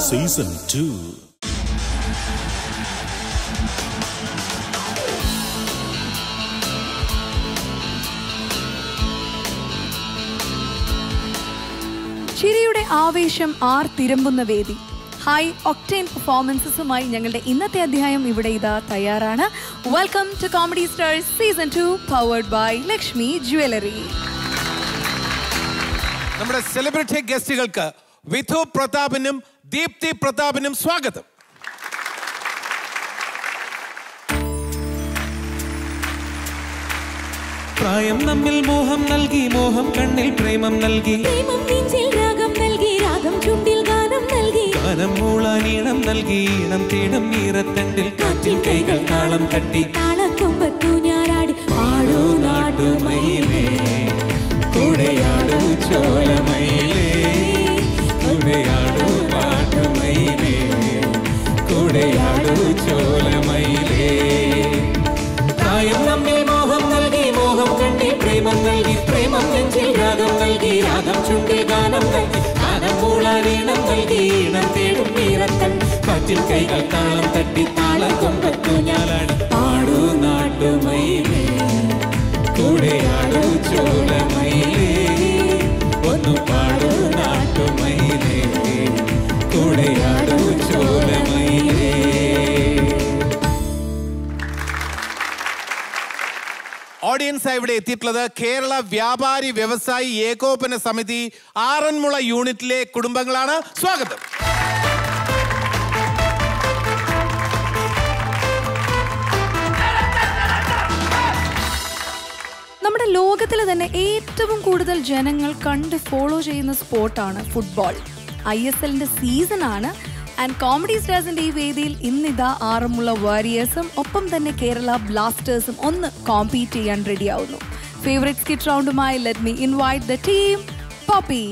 Season two ചിരിയുടെ ആവേശം R തിരമ്പുന്ന വേദി ഹൈ ഒക്ടൈൻ പെർഫോമൻസസുമായി ഞങ്ങളുടെ ഇന്നത്തെ അധ്യായം ഇവിടെ ഇതാ തയ്യാറാണ് welcome to comedy stars season two powered by Lakshmi jewellery നമ്മുടെ സെലിബ്രിറ്റി ഗസ്റ്റുകൾക്ക് വിധു പ്രതാപിനും ദീപ്തി പ്രതാപിനും സ്വാഗതം പ്രായം നമ്മിൽ മോഹം നൽകി മോഹം കണ്ണിൽ പ്രേമം നൽകി പ്രേമം നെഞ്ചിൽ രാഗം നൽകി രാഗം ചുണ്ടിൽ ഗാനം നൽകി ഗാനം മൂളാൻ ഈണം നൽകി ഈണം തേടും ഈറത്തണ്ടിൽ കാറ്റിൽ കൈകൾ താളം തട്ടി താളക്കൊമ്പത്തു ഞാനാടി പാടൂ നാട്ടുമയിലേ കൂടെയാടൂ ചോലമയിലേ കൂടെയാടൂ പാട്ടുമയിലേ കൂടെയാടൂ ചോലമയിലേ പ്രായം നമ്മിൽ മോഹം നൽകി മോഹം കണ്ണിൽ പ്രേമം നൽകി പ്രേമം നെഞ്ചിൽ രാഗം നൽകി രാഗം ചുണ്ടിൽ ഗാനം നൽകി ഗാനം മൂളാൻ ഈണം നൽകി ഈണം തേടും ഈറത്തൻ കാറ്റിൽ കൈകൾ താളം തട്ടി താളം കൊമ്പത്തു ഞാലാടി പാടൂ നാട്ടുമയിലേ കൂടെയാടൂ ചോലമയിലേ ഒന്നു പാടൂ നാട്ടുമയിലേ കൂടെയാടൂ ചോലമയിലേ ഓഡിയൻസ് ഇവിടെ എത്തിയിട്ടുള്ളത് കേരള വ്യാപാരി വ്യവസായി ഏകോപന സമിതി ആറന്മുള യൂണിറ്റിലെ കുടുംബങ്ങളാണ് സ്വാഗതം നമ്മുടെ ലോകത്തിൽ തന്നെ ഏറ്റവും കൂടുതൽ ജനങ്ങൾ കണ്ട് ഫോളോ ചെയ്യുന്ന സ്പോർട്ടാണ് ഫുട്ബോൾ ഐ എസ് എല്ലിന്റെ സീസൺ ആണ് ആൻഡ് കോമഡി സ്റ്റാർസിന്റെ ഈ വേദിയിൽ ഇന്നിതാ ആറന്മുള വാരിയേഴ്സും ഒപ്പം തന്നെ കേരള ബ്ലാസ്റ്റേഴ്സും ഒന്ന് കോമ്പീറ്റ് ചെയ്യാൻ റെഡിയാവുന്നു ഫേവറേറ്റ് സ്കിറ്റ് റൗണ്ടുമായി let me invite the team Poppy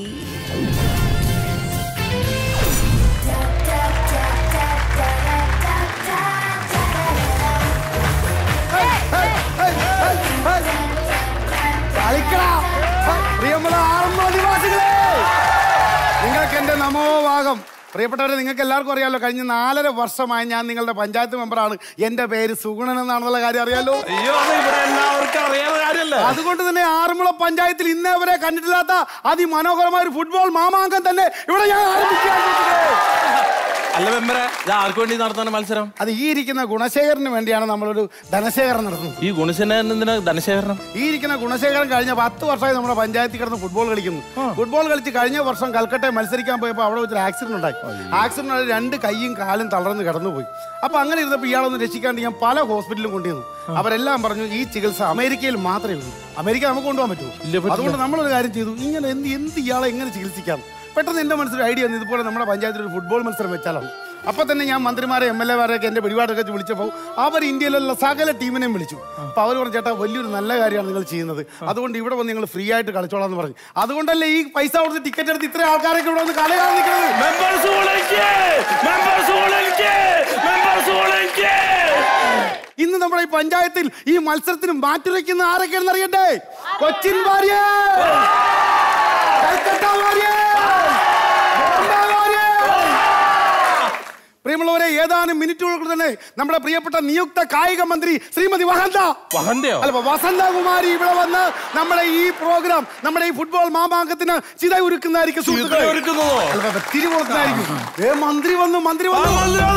കളിക്കടാ. പ്രിയമുള്ള ആറന്മുള നിവാസികളെ നിങ്ങൾക്ക് എന്റെ നമോഭാഗം പ്രിയപ്പെട്ടവരെ നിങ്ങൾക്ക് എല്ലാവർക്കും അറിയാലോ കഴിഞ്ഞ നാലര വർഷമായി ഞാൻ നിങ്ങളുടെ പഞ്ചായത്ത് മെമ്പറാണ് എന്റെ പേര് സുഗുണൻ എന്നാണെന്നുള്ള കാര്യം അറിയാലോ അയ്യോ അത് ഇവിടെ എല്ലാവർക്കും അറിയാവുന്ന കാര്യമല്ലേ അതുകൊണ്ട് തന്നെ ആറന്മുള പഞ്ചായത്തിൽ ഇന്നേ വരെ കണ്ടിട്ടില്ലാത്ത അതിമനോഹരമായ ഒരു ഫുട്ബോൾ മാമാങ്കം തന്നെ ഇവിടെ ഞാൻ ആരംഭിക്കുകയാണ് ചെയ്തത്. അല്ല മെമ്പറെ ഇത് ആർക്ക് വേണ്ടി നടത്തുന്ന മത്സരം അത് ഈ ഇരിക്കുന്ന ഗുണശേഖരന് വേണ്ടിയാണ് നമ്മളൊരു ധനശേഖരം നടത്തുന്നത് ഈ ഗുണസേന എന്തിനാ ധനശേഖരണം ഈ ഇരിക്കുന്ന ഗുണശേഖരൻ കഴിഞ്ഞ പത്ത് വർഷമായി നമ്മുടെ പഞ്ചായത്തിൽ കിടന്ന് ഫുട്ബോൾ കളിക്കുന്നു ഫുട്ബോൾ കളിച്ച് കഴിഞ്ഞ വർഷം കൽക്കട്ടയിൽ മത്സരിക്കാൻ പോയപ്പോൾ അവിടെ വെച്ചൊരു ആക്സിഡന്റ് ഉണ്ടായി ആക്സിഡന്റ് ആയി രണ്ട് കൈയും കാലും തളർന്ന് കിടന്നുപോയി അപ്പൊ അങ്ങനെ ഇരുന്നപ്പോൾ ഇയാളൊന്ന് രക്ഷിക്കാണ്ട് ഞാൻ പല ഹോസ്പിറ്റലിലും കൊണ്ടുവന്നു അവരെല്ലാം പറഞ്ഞു ഈ ചികിത്സ അമേരിക്കയിൽ മാത്രമേ ഉള്ളൂ അമേരിക്ക നമുക്ക് കൊണ്ടുപോകാൻ പറ്റുമോ അതുകൊണ്ട് നമ്മളൊരു കാര്യം ചെയ്തു ഇങ്ങനെ എന്ത് എന്ത് ഇയാളെ എങ്ങനെ ചികിത്സിക്കാം പെട്ടെന്ന് എന്റെ മനസ്സിൽ ഐഡിയ വന്നു ഇതുപോലെ നമ്മുടെ പഞ്ചായത്തിൽ ഒരു ഫുട്ബോൾ മത്സരം വെച്ചാലാണ് അപ്പൊ തന്നെ ഞാൻ മന്ത്രിമാരെ എം എൽ എമാരെയൊക്കെ എന്റെ പിടിപാടൊക്കെ വെച്ച് വിളിച്ചപ്പോൾ അവർ ഇന്ത്യയിലുള്ള സകല ടീമിനെയും വിളിച്ചു അപ്പൊ അവർ പറഞ്ഞു ചേട്ടാ വലിയൊരു നല്ല കാര്യമാണ് നിങ്ങൾ ചെയ്യുന്നത് അതുകൊണ്ട് ഇവിടെ വന്ന് നിങ്ങൾ ഫ്രീ ആയിട്ട് കളിച്ചോളാം എന്ന് പറഞ്ഞു അതുകൊണ്ടല്ലേ ഈ പൈസ കൊടുത്ത് ടിക്കറ്റ് എടുത്ത് ഇത്രയും ആൾക്കാരൊക്കെ ഇവിടെ വന്ന് കളി കാണാൻ നിൽക്കുന്നത് മെമ്പേഴ്സ് വിളിക്ക്! മെമ്പേഴ്സ് വിളിക്ക്! മെമ്പേഴ്സ് വിളിക്ക്! ഇന്ന് നമ്മുടെ ഈ പഞ്ചായത്തിൽ ഈ മത്സരത്തിന് മാറ്റുരയ്ക്കുന്ന ആരൊക്കെയാണെന്ന് അറിയണ്ടേ കൊച്ചിൻ വാര്യർ കൽക്കട്ട വാര്യർ ബോംബെ വാര്യർ പ്രിയമുള്ളവരെ ഏതാനും മിനിറ്റുകൾക്ക് തന്നെ നമ്മുടെ പ്രിയപ്പെട്ട നിയുക്ത കായിക മന്ത്രി ശ്രീമതി വഹന്ത വഹന്തയോ? അല്ല വസന്തകുമാരി ഇവിടെ വന്ന് നമ്മുടെ ഈ പ്രോഗ്രാം നമ്മുടെ ഈ ഫുട്ബോൾ മാമാങ്കത്തിന് ചിത ഒരുക്കുന്നതായിരിക്കും സുഹൃത്തുക്കളെ. ചിത ഒരുക്കുന്നതോ? അല്ല, അല്ല, തിരികൊളുത്തുന്നതായിരിക്കും ഏ മന്ത്രി വന്നു മന്ത്രി വന്നു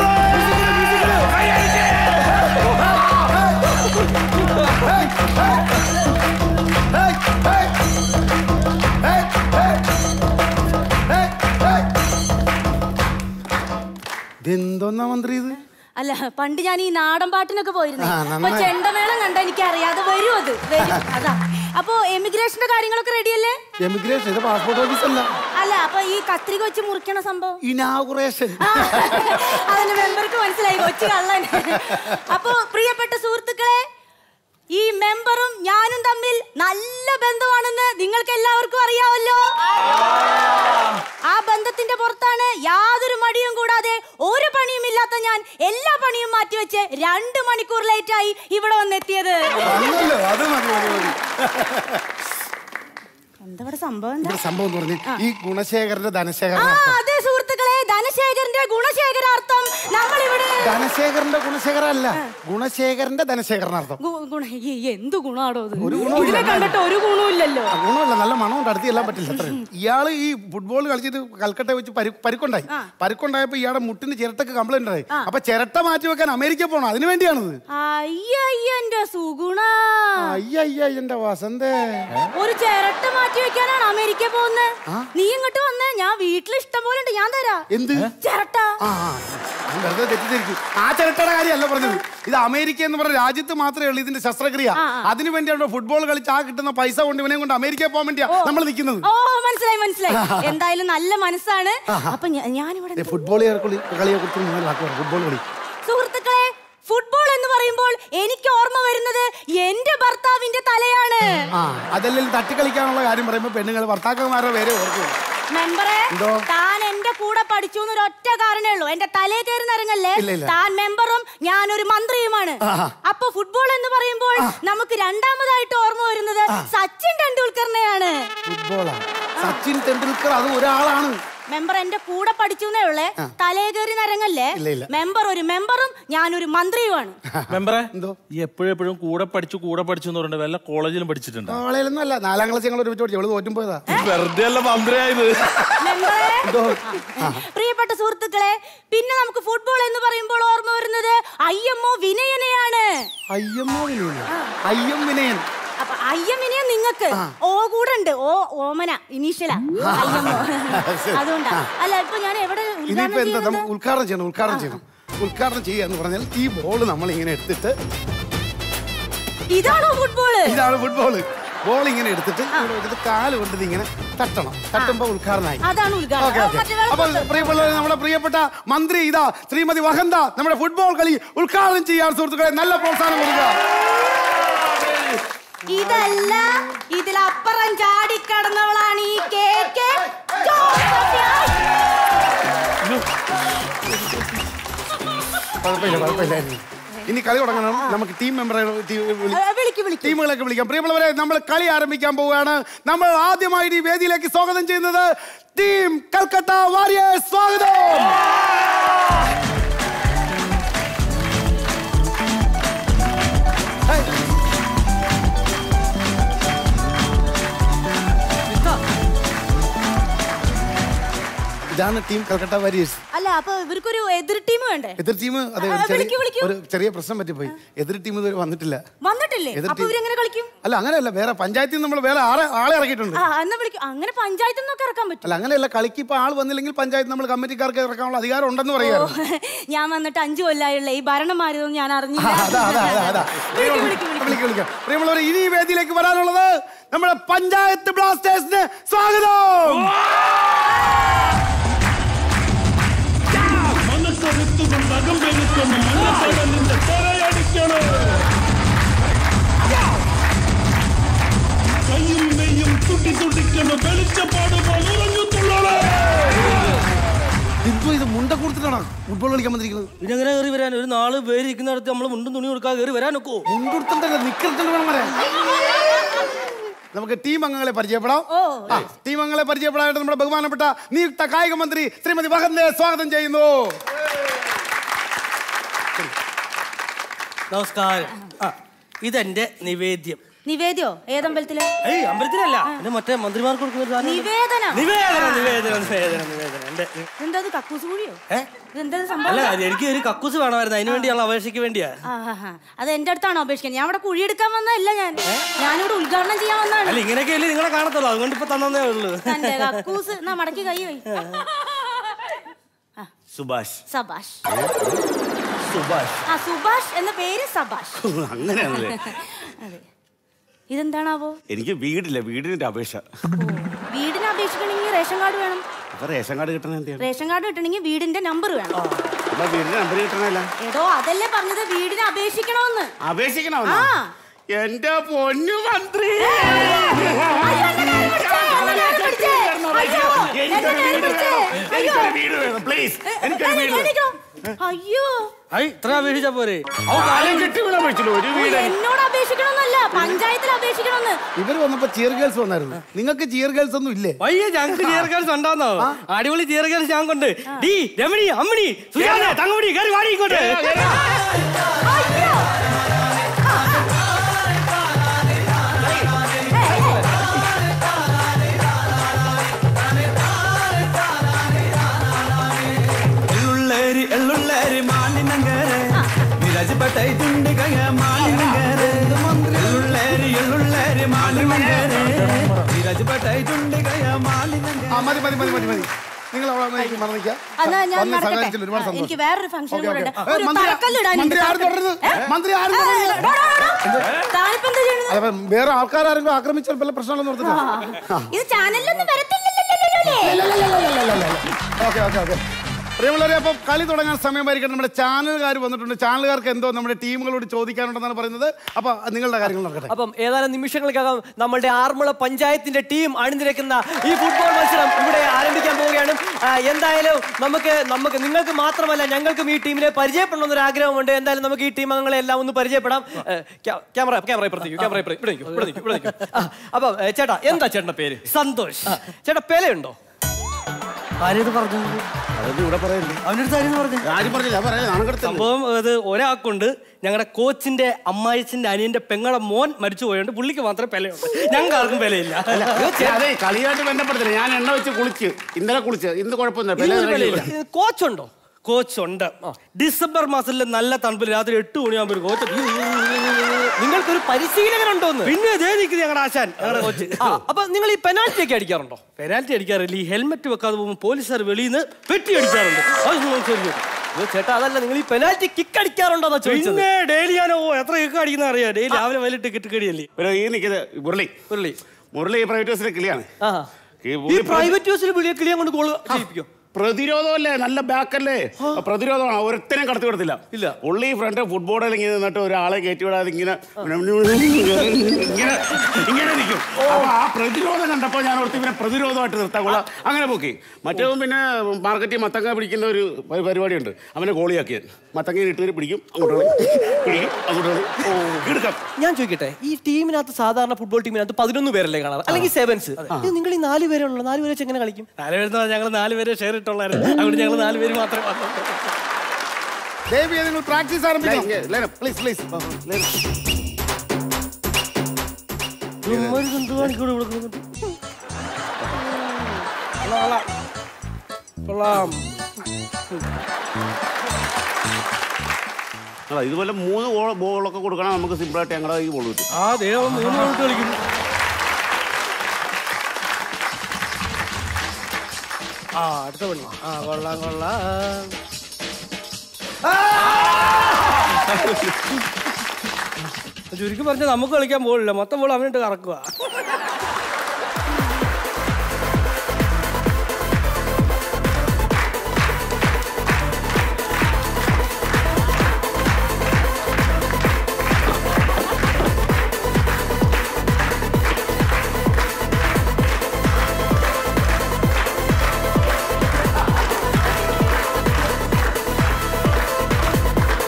Hey, hey. Hey, hey. Hey, hey. ഇതെന്തോന്നാ മന്ത്രി ഇത് അല്ല പണ്ട് ഞാൻ ഈ നാടൻ പാട്ടിനൊക്കെ പോയിരുന്നു ആ, അപ്പൊ നന്നായി. ചെണ്ടമേളം കണ്ട എനിക്ക് അറിയാതെ വരും അത് വരും അതാ അപ്പൊ എമിഗ്രേഷന്റെ കാര്യങ്ങളൊക്കെ റെഡിയല്ലേ എമിഗ്രേഷൻ ഇത് പാസ്പോർട്ട് ഓഫീസ് അല്ല അല്ല അപ്പൊ ഈ കത്രിക വെച്ച് മുറിക്കണ സംഭവം ഇനാഗുറേഷൻ ആ, അതിന് മെമ്പർക്ക് മനസ്സിലായി കൊച്ചു കള്ളൻ അപ്പോ പ്രിയപ്പെട്ട സുഹൃത്തുക്കളെ ഈ മെമ്പറും ഞാനും തമ്മിൽ നല്ല ബന്ധമാണെന്ന് നിങ്ങൾക്ക് എല്ലാവർക്കും അറിയാമല്ലോ ആ ബന്ധത്തിന്റെ പുറത്താണ് യാതൊരു മടിയും കൂടാതെ ഒരു പണിയും ഇല്ലാത്ത ഞാൻ എല്ലാ പണിയും മാറ്റിവെച്ച് രണ്ട് മണിക്കൂർ ലേറ്റ് ആയി ഇവിടെ വന്നെത്തിയത് വന്നല്ലോ അത് മതി മതി മതി എന്താ ഇവിടെ സംഭവം എന്താ ഇവിടെ സംഭവം എന്ന് പറഞ്ഞ് ഈ ഗുണശേഖരന്റെ ആ ധനശേഖരൻ അതെ സുഹൃത്തുക്കളെ ധനശേഖരന്റെ ഗുണശേഖരാർത്ഥം നമ്മളിവിടെ ധനശേഖരന്റെ ഗുണശേഖര അല്ല ഗുണശേഖരന്റെ ധനശേഖരനാർത്ഥം ഗു- ഗുണ ഈ എന്ത് ഗുണാടോ ഇത് ഒരു ഗുണവും ഇതിനെ ഇല്ല. കണ്ടിട്ട് ഒരു ഗുണവും ഇല്ലല്ലോ ആ, ഗുണമില്ല നല്ല മണമുണ്ട് അടുത്ത് ചെല്ലാൻ പറ്റില്ല അത്രയും ഇയാള് ഈ ഫുട്ബോൾ കളിച്ചിട്ട് കൽക്കട്ട വെച്ച് പരു- പരുക്കുണ്ടായി പരുക്കുണ്ടായപ്പോ ഇയാളുടെ മുട്ടിന് ചിരട്ടക്ക് കംപ്ലൈന്റ് ആയി അപ്പൊ ചിരട്ട മാറ്റി വെക്കാൻ അമേരിക്ക പോണം അതിനു വേണ്ടിയാണിത് അയ്യ എന്റെ സുഗുണ അയ്യ അയ്യ എന്റെ വസന്തേ ഒരു ചിരട്ട മാറ്റി വെക്കാനാണ് അമേരിക്ക പോകുന്നത് നീ ഇങ്ങോട്ട് വന്നേ ഞാൻ വീട്ടിൽ ഇഷ്ടം പോലെ ഉണ്ട് ഞാൻ തരാ എന്ത് ചിരട്ട ആ ഞാൻ വെറുതെ തെറ്റിദ്ധരിക്കും ആ ചിരട്ടയുടെ കാര്യമല്ല പറഞ്ഞത് ഇത് അമേരിക്ക എന്ന് പറഞ്ഞ രാജ്യത്ത് മാത്രമേ ഉള്ളൂ ഇതിന്റെ ശസ്ത്രക്രിയ അതിനു വേണ്ടിയാണ് ഫുട്ബോൾ കളിച്ച് ആ കിട്ടുന്ന പൈസ കൊണ്ട് ഇവനെ കൊണ്ട് അമേരിക്ക പോകാൻ വേണ്ടിയാ നമ്മൾ നിൽക്കുന്നത് ഓ മനസ്സിലായി മനസ്സിലായി എന്തായാലും നല്ല മനസ്സാണ് അപ്പൊ ഞാ- ഞാനിവിടെ ഫുട്ബോൾ കളിയെ കുറിച്ച് നിങ്ങൾ വാക്ക് പറ ഫുട്ബോൾ കളി സുഹൃത്തുക്കളെ ഫുട്ബോൾ എന്ന് പറയുമ്പോൾ എനിക്ക് ഓർമ്മ വരുന്നത് എന്റെ ഭർത്താവിന്റെ തലയാണ് ആ അതല്ലെങ്കിൽ തട്ടിക്കളിക്കാനുള്ള കാര്യം പറയുമ്പോൾ പെണ്ണുങ്ങൾ ഭർത്താക്കന്മാരുടെ പേരെ ഓർക്കും മെമ്പറെ എന്തോ? താൻ എന്റെ കൂടെ പഠിച്ചു എന്നൊരു ഒറ്റ കാരണേ ഉള്ളൂ എന്റെ തലേ കയറി നിറങ്ങല്ലേ ഇല്ല, ഇല്ല. താൻ മെമ്പറും ഞാനൊരു മന്ത്രിയുമാണ് അപ്പൊ ഫുട്ബോൾ എന്ന് പറയുമ്പോൾ നമുക്ക് രണ്ടാമതായിട്ട് ഓർമ്മ വരുന്നത് സച്ചിൻ ടെണ്ടുൽക്കറിനെയാണ് ഫുട്ബോളാ സച്ചിൻ തെണ്ടുൽക്കർ അത് ഒരാളാണ് മെമ്പർ എന്റെ കൂടെ പഠിച്ചു എന്നേ ഉള്ളേ തലേ കയറി നിറങ്ങല്ലേ ഇല്ല, ഇല്ല. മെമ്പർ ഒരു മെമ്പറും ഞാനൊരു മന്ത്രിയുമാണ് മെമ്പറെ എന്തോ? ഈ എപ്പോഴും എപ്പോഴും കൂടെ പഠിച്ചു കൂടെ പഠിച്ചു എന്ന് പറഞ്ഞിട്ട് വല്ല കോളേജിലും പഠിച്ചിട്ടുണ്ട് കോളേജിലൊന്നും അല്ല നാലാം ക്ലാസ് ഞങ്ങൾ ഒരുമിച്ച് പഠിച്ചു അവള് തോറ്റും പോയതാ വെറുതെ അല്ല മന്ത്രിയായത് മെമ്പറേ ആ. പ്രിയപ്പെട്ട സുഹൃത്തുക്കളെ പിന്നെ നമുക്ക് ഫുട്ബോൾ എന്ന് പറയുമ്പോൾ ഓർമ്മ വരുന്നത് അയ്യമ്മോ വിനയനെയാണ് അയ്യമ്മോ വിനയൻ അയ്യം വിനയൻ അപ്പൊ അയ്യം വിനയൻ നിങ്ങക്ക് ഓ കൂടെ ഉണ്ട് ഓ ഓമന ഇനീഷ്യലാ അയ്യമ്മോ അതുകൊണ്ടാ അല്ല ഇപ്പൊ ഞാൻ എവിടെ ഇനിയിപ്പോ ഉദ്ഘാടനം എന്താ ചെയ്യുന്നത്? നമുക്ക് ഉദ്ഘാടനം ചെയ്യണം ഉദ്ഘാടനം ചെയ്യണം ഉദ്ഘാടനം ചെയ്യുക എന്ന് പറഞ്ഞാൽ ഈ ബോൾ നമ്മൾ ഇങ്ങനെ എടുത്തിട്ട് ഇതാണോ ഫുട്ബോള് ഇതാണ് ഫുട്ബോൾ ബോൾ ഇങ്ങനെ എടുത്തിട്ട് ഇവിടെ വെച്ചിട്ട് കാല് കൊണ്ട് ഇത് ഇങ്ങനെ തട്ടണം തട്ടുമ്പോ ഉദ്ഘാടനമായി അതാണ് ഓക്കെ ഉദ്ഘാടനം ഓക്കെ മറ്റേ വേറെ അപ്പോൾ പുറത്ത്. പ്രിയപ്പെട്ടവരെ നമ്മുടെ പ്രിയപ്പെട്ട മന്ത്രി ഇതാ ശ്രീമതി വഹന്ത നമ്മുടെ ഫുട്ബോൾ കളി ഉദ്ഘാടനം ചെയ്യാൻ സുഹൃത്തുക്കളെ നല്ല പ്രോത്സാഹനം കൊടുക്കുക ഇതല്ല ഇതിലപ്പുറം ചാടിക്കടന്നവളാണ് ഈ കെ കെ ജോസഫിയ. കുഴപ്പമില്ല കുഴപ്പമില്ല ഇനി കളി തുടങ്ങണം നമുക്ക് ടീം മെമ്പറെ ആ, വിളിക്ക് വിളിക്ക് ടീമുകളൊക്കെ വിളിക്കാം പ്രിയമുള്ളവരെ നമ്മൾ കളി ആരംഭിക്കാൻ പോവുകയാണ് നമ്മൾ ആദ്യമായിട്ട് ഈ വേദിയിലേക്ക് സ്വാഗതം ചെയ്യുന്നത് ടീം കൽക്കട്ട വാരിയേഴ്സ് സ്വാഗതം ഹേയ്. ഇതാണ് ടീം കൽക്കട്ട വാരിയേഴ്സ് അല്ല അപ്പൊ ഇവർക്കൊരു എതിർ ടീം വേണ്ടേ എതിർ ടീം അതെ ആ, ഒരു ചെറിയ- വിളിക്കൂ, വിളിക്കൂ. ഒരു ചെറിയ പ്രശ്നം പറ്റിപ്പോയി എതിർ ടീം ഇതുവരെ വന്നിട്ടില്ല വന്നിട്ടില്ലേ എതിർ അപ്പൊ ടീം- ഇവരെങ്ങനെ കളിക്കും അല്ല അങ്ങനെയല്ല വേറെ പഞ്ചായത്തിൽ നിന്ന് നമ്മൾ വേറെ ആളെ ആളെ ഇറക്കിയിട്ടുണ്ട് ആ എന്നാ വിളിക്കും അങ്ങനെ പഞ്ചായത്തിൽ നിന്നൊക്കെ ഇറക്കാൻ പറ്റും അല്ല അങ്ങനെയല്ല കളിക്ക് ഇപ്പൊ ആൾ വന്നില്ലെങ്കിൽ പഞ്ചായത്ത് നമ്മൾ കമ്മിറ്റിക്കാർക്ക് ഇറക്കാനുള്ള അധികാരം ഉണ്ടെന്ന് പറയാറ് ഞാൻ വന്നിട്ട് അഞ്ചു കൊല്ലായുള്ള ഈ ഭരണം മാറിയതൊന്നും ഞാൻ അറിഞ്ഞില്ല അതാ അതാ അതാ അതാ വിളിക്ക്, വിളിക്ക്, വിളിക്ക്. വിളിക്കാം വിളിക്കാം പ്രിയമുള്ളവർ ഇനി ഈ വേദിയിലേക്ക് വരാനുള്ളത് നമ്മുടെ പഞ്ചായത്ത് ബ്ലാസ്റ്റേഴ്സിന് സ്വാഗതം മനസ്സെടുത്തുകൊണ്ട് അകമ്പെടുക്കുന്ന മണ്ണക്കടലിന്റെ തിരയടിക്കണം കയ്യും നെയ്യും തുട്ടി തുടിക്കണം വെളിച്ചപ്പാട് പോലെ ഉറങ്ങുത്തുള്ളോളെ എന്തോ ഇത് മുണ്ട കൊടുത്തിട്ടാണ് ഫുട്ബോൾ കളിക്കാൻ വന്നിരിക്കുന്നത് പിന്നെ എങ്ങനെ കയറി വരാൻ ഒരു നാല് പേര് ഇരിക്കുന്നിടത്ത് നമ്മൾ മുണ്ടും തുണി കൊടുക്കാതെ കയറി വരാനൊക്കോ മുണ്ടുടുത്തല്ല നിക്കറിട്ടുണ്ട് വേണം വരാൻ നമുക്ക് ടീം അംഗങ്ങളെ പരിചയപ്പെടാം ഓ ആ, ടീം അംഗങ്ങളെ പരിചയപ്പെടാനായിട്ട് നമ്മുടെ ബഹുമാനപ്പെട്ട നിയുക്ത കായിക മന്ത്രി ശ്രീമതി വഹന്തയെ സ്വാഗതം ചെയ്യുന്നു നമസ്കാരം ആ ഇതെന്റെ നിവേദ്യം നിവേദ്യോ ഏതമ്പലത്തില് ഏയ് അമ്പലത്തിലല്ല എന്റെ മറ്റേ മന്ത്രിമാർക്ക് കൊടുക്കുന്ന ഒരു സാധനം ഉണ്ട്. നിവേദനം നിവേദനം നിവേദനം നിവേദനം നിവേദനം എന്റെ എന്താ ഇത് കക്കൂസ് കുഴിയോ ഏ? ഇതെന്താ ഇത് അല്ല സംഭവം അത് എനിക്ക് ഒരു കക്കൂസ് വേണമായിരുന്നു അതിന് വേണ്ടിയുള്ള അപേക്ഷയ്ക്ക് വേണ്ടിയാ ആ, ആ, ആ. അത് എന്റെ അടുത്താണോ അപേക്ഷിക്കാൻ ഞാൻ അവിടെ കുഴിയെടുക്കാൻ വന്നതല്ല ഞാൻ ഞാനിവിടെ ഉദ്ഘാടനം ചെയ്യാൻ വന്നതാണ് അല്ല ഇങ്ങനെയൊക്കെ അല്ലേ നിങ്ങളെ കാണത്തുള്ളൂ അതുകൊണ്ട് ഇപ്പൊ തന്നേ ഉള്ളൂ തന്റെ കക്കൂസ് എന്നാ മടക്കി കൈ വൈ സുഭാഷ് സബാഷ് സുഭാഷ് ആ സുഭാഷ് എന്ന പേര് സബാഷ് അങ്ങനെയാണല്ലേ അതെ ഇതെന്താണാവോ എനിക്ക് വീടില്ല വീടിന്റെ അപേക്ഷ വീടിന് അപേക്ഷിക്കണമെങ്കിൽ റേഷൻ കാർഡ് വേണം അപ്പൊ റേഷൻ കാർഡ് കിട്ടണ എന്തിനാണ് റേഷൻ കാർഡ് കിട്ടണമെങ്കിൽ വീടിന്റെ നമ്പർ വേണം അപ്പൊ വീടിന്റെ നമ്പർ കിട്ടണല്ല എടോ അതല്ലേ പറഞ്ഞത് വീടിന് അപേക്ഷിക്കണമെന്ന് അപേക്ഷിക്കണോ ആ. എന്റെ പൊന്നു മന്ത്രി അയ്യോ, എന്നെ നേരെ പിടിച്ചേ, എന്നെ നേരെ പിടിച്ചേ. അയ്യോ, എന്നെ എനിക്കൊരു നേരെ വീട് പിടിച്ചേ. വേണം അയ്യോ. എനിക്കൊരു വീട് വേണം പ്ലീസ് ഏ, എനിക്കൊരു ഏ, വീട് വേണം എണീക്കോ. അയ്യോ ഐ ഇത്ര അപേക്ഷിച്ചാ പോരെ കാലം കെട്ടി വീണാൻ പറ്റില്ല ഒരു വീട് എന്നോട് അപേക്ഷിക്കണമെന്നല്ല പഞ്ചായത്തിൽ അപേക്ഷിക്കണമെന്ന് ഇവര് വന്നപ്പോ ചിയർ ഗേൾസ് വന്നായിരുന്നു നിങ്ങൾക്ക് ചിയർ ഗേൾസ് ഒന്നും ഇല്ലേ വയ്യ ഞങ്ങൾക്ക് ചിയർ ഗേൾസ് ഉണ്ടാന്നോ അടിപൊളി ചിയർ ഗേൾസ് ഞാൻ കൊണ്ട് ഡി രമണി അമ്മണി സുജാത തങ്ങമണി കയറി വാടി ഇങ്ങോട്ട് അയ്യോ എള്ളുള്ളേരി എള്ളുള്ളേരി മാലിനങ്കരെ വിരാജപ്പെട്ട തുണ്ടികയ മാലിനങ്കരെ എള്ളുള്ളേരി എള്ളുള്ളേരി മാലിനങ്കരെ വിരാജപ്പെട്ട തുണ്ടികയ മാലിനങ്കരെ ആ മതി മതി മതി മതി മതി നിങ്ങൾ അവിടെ വന്ന് മറന്നിക്കാം എന്നാ ഞാൻ വന്ന് നടക്കട്ടെ. സഹകരിച്ചതിൽ ഒരുപാട് ആ, സന്തോഷം എനിക്ക് വേറൊരു ഫംഗ്ഷൻ ഓക്കേ, കൂടെ ഓക്കേ. ഉണ്ട് ഏ, ഒരു മന്ത്രി- തറക്കല്ലിടാനുണ്ട് മന്ത്രി ആരും തുടരുത് മന്ത്രി ആരും തുടരുത് താനിപ്പോ എന്താ ചെയ്യുന്നത് അതപ്പം വേറെ ആൾക്കാരെങ്കിലും ആക്രമിച്ചാൽ പല പ്രശ്നങ്ങളൊന്നും ഓർത്തില്ല ഇത് ചാനലിലൊന്നും വരത്തില്ലല്ലോ ഓക്കെ ഓക്കെ ഓക്കെ പ്രിയമുള്ളവരെ അപ്പോൾ കളി തുടങ്ങാൻ സമയമായിരിക്കണം നമ്മുടെ ചാനലുകാർ വന്നിട്ടുണ്ട് ചാനലുകാർക്ക് എന്തോ നമ്മുടെ ടീമുകളോട് ചോദിക്കാനുണ്ടെന്നാണ് പറയുന്നത് അപ്പോൾ നിങ്ങളുടെ കാര്യങ്ങൾ നടക്കട്ടെ അപ്പം ഏതാനും നിമിഷങ്ങൾക്കകം നമ്മളുടെ ആറന്മുള പഞ്ചായത്തിന്റെ ടീം അണിനിരക്കുന്ന ഈ ഫുട്ബോൾ മത്സരം ഇവിടെ ആരംഭിക്കാൻ പോവുകയാണ് ആ, എന്തായാലും നമുക്ക് നമുക്ക് നിങ്ങൾക്ക് മാത്രമല്ല ഞങ്ങൾക്കും ഈ ടീമിനെ പരിചയപ്പെടണമെന്ന് ഒരു ആഗ്രഹമുണ്ട് എന്തായാലും നമുക്ക് ഈ ടീം അംഗങ്ങളെ എല്ലാം ഒന്ന് പരിചയപ്പെടാം ഏ, ക്യാ- ക്യാമറ ക്യാമറ ഇപ്പുറത്തേക്ക് ക്യാമറ ഇപ്പുറത്തേക്ക് ഇവിടെ നിൽക്കൂ, ഇവിടെ നിൽക്കൂ, ഇവിടെ നിൽക്കൂ. ആ, അപ്പം ഏ, ചേട്ടാ എന്താ ചേട്ടന്റെ പേര് സന്തോഷ് ആ, ചേട്ടാ പേലയുണ്ടോ ആരേത് പറഞ്ഞു അതൊന്നും ഇവിടെ പറയല്ലേ അവനടുത്ത് ആരെന്ന് പറഞ്ഞു ആരും പറഞ്ഞില്ല പറയാ നാണം കിടത്തല്ലേ സംഭവം അത് ഒരാൾക്കുണ്ട് ഞങ്ങളുടെ കോച്ചിന്റെ അമ്മായിച്ചിന്റെ അനിയന്റെ പെങ്ങളെ മോൻ മരിച്ചു പോയോണ്ട് പുള്ളിക്ക് മാത്രമേ പെലയുണ്ട് ഞങ്ങൾക്ക് ആർക്കും പെലയില്ല അതെ കളിയായിട്ട് ബന്ധപ്പെടുത്തില്ല ഞാൻ എണ്ണ വെച്ച് കുളിച്ച് ഇന്നലെ കുളിച്ച് ഇന്ന് കുഴപ്പമൊന്നുമില്ല ഇതിനൊരു പെല വിലയില്ല. കഴിഞ്ഞു. ഇത് കോച്ചുണ്ടോ കോച്ച് ഉണ്ട് ഡിസംബർ മാസത്തിലെ നല്ല തണുപ്പിൽ രാത്രി എട്ട് മണിയാകുമ്പോൾ ഒരു കോച്ച് നിങ്ങൾക്കൊരു പരിശീലകനുണ്ടോന്ന് പിന്നെ ദേ നിൽക്കുന്നത് ഞങ്ങളുടെ ആശാൻ ഞങ്ങളുടെ കോച്ച് ആ, അപ്പൊ നിങ്ങൾ ഈ പെനാൽറ്റി ഒക്കെ അടിക്കാറുണ്ടോ പെനാൽറ്റി അടിക്കാറില്ല ഈ ഹെൽമെറ്റ് വെക്കാതെ പോകുമ്പോൾ പോലീസുകാർ വെളിയിൽ നിന്ന് പെട്ടി അടിക്കാറുണ്ട് അത് നിങ്ങൾ ശരിക്കും അയ്യോ, ചേട്ടാ അതല്ല നിങ്ങൾ ഈ പെനാൽറ്റി കിക്ക് അടിക്കാറുണ്ടോ ചോദിച്ചത് പിന്നെ ഡെയിലി ഞാൻ ഓ എത്ര കിക്ക് അടിക്കുന്ന അറിയാം ഡെയിലി രാവിലെ വൈകിട്ട് കിട്ട് കടിയല്ലേ ഒരു ഈ നിൽക്കുന്നത് മുരളി മുരളി മുരളി പ്രൈവറ്റ് ബസ്സിലെ കിളിയാണ് ആ ഈ ഈ പുള്ളി പ്രൈവറ്റ് ബസ്സിൽ വിളിയ കിളിയെ കൊണ്ട് ഗോൾ ചെയ്യിപ്പിക്കും പ്രതിരോധമല്ലേ നല്ല ബാക്കല്ലേ പ്രതിരോധമാണ് ഒരുത്തനും കടത്തി വിടത്തില്ല ഇല്ല. പുള്ളി ഫ്രണ്ട് ഫുട്ബോളിൽ ഇങ്ങനെ നിന്നിട്ട് ഒരാളെ കയറ്റി വിടാതെ ഇങ്ങനെ ഇങ്ങനെ ഇങ്ങനെ നിൽക്കും അപ്പൊ ആ പ്രതിരോധം കണ്ടപ്പോ ഞാൻ ഓർത്ത് ഇവരെ പ്രതിരോധമായിട്ട് നിർത്താൻ കൊള്ളാം അങ്ങനെ പോക്കി മറ്റേതും പിന്നെ മാർക്കറ്റിൽ മത്തങ്ങ പിടിക്കുന്ന ഒരു പരി- പരിപാടിയുണ്ട് അവനെ ഗോളിയാക്കിയത് മത്തങ്ങ ഇട്ട് പിടിക്കും അങ്ങോട്ട് കളി പിടിക്കും അങ്ങോട്ട് കളി ഓ എടുക്കാം ഞാൻ ചോദിക്കട്ടെ ഈ ടീമിനകത്ത് സാധാരണ ഫുട്ബോൾ ടീമിനകത്ത് പതിനൊന്ന് പേരല്ലേ കാണാറ് അല്ലെങ്കിൽ സെവൻസ് ഇത് നിങ്ങൾ ഈ നാല് പേരുള്ളൂ നാല് പേരെ വെച്ച് എങ്ങനെ കളിക്കും നാല് പേര് ഞങ്ങൾ നാല് പേരെ ഷെയർ ഇട്ടുള്ളായിരുന്നു അതുകൊണ്ട് ഞങ്ങൾ നാല് പേര് മാത്രമേ വന്നുള്ളൂ ദേവി നിങ്ങൾ പ്രാക്ടീസ് ആരംഭിക്കണം line, line up. Please please ഇവന്മാര് എന്ത് കാണിക്കൂടെ ഇവിടെ കിടന്നിട്ട്? കൊള്ളാം, കൊള്ളാം. കൊള്ളാം അതാ ഇതുപോലെ മൂന്ന് ഗോൾ ബോളൊക്കെ കൊടുക്കണം നമുക്ക് സിമ്പിളായിട്ട് ഞങ്ങളുടെ ഈ ബോൾ കിട്ടും ആ ദേവം മൂന്ന് മിനിറ്റ് കളിക്കുന്നു ആ അടുത്ത പണി ആ കൊള്ളാം കൊള്ളാം ചുരുക്കി പറഞ്ഞാൽ നമുക്ക് കളിക്കാൻ പോകില്ല മൊത്തം ബോൾ അവനിട്ട് കറക്കുക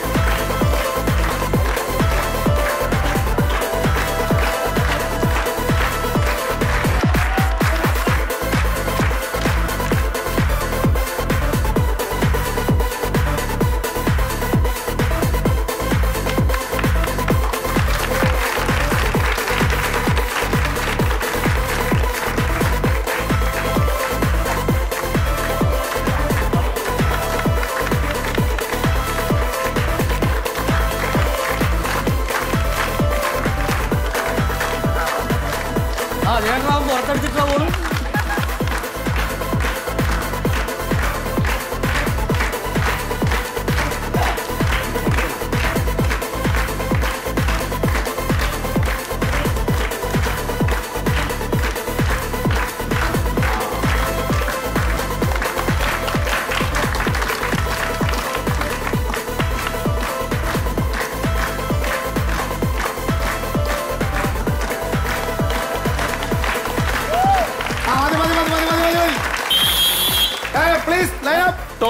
ആ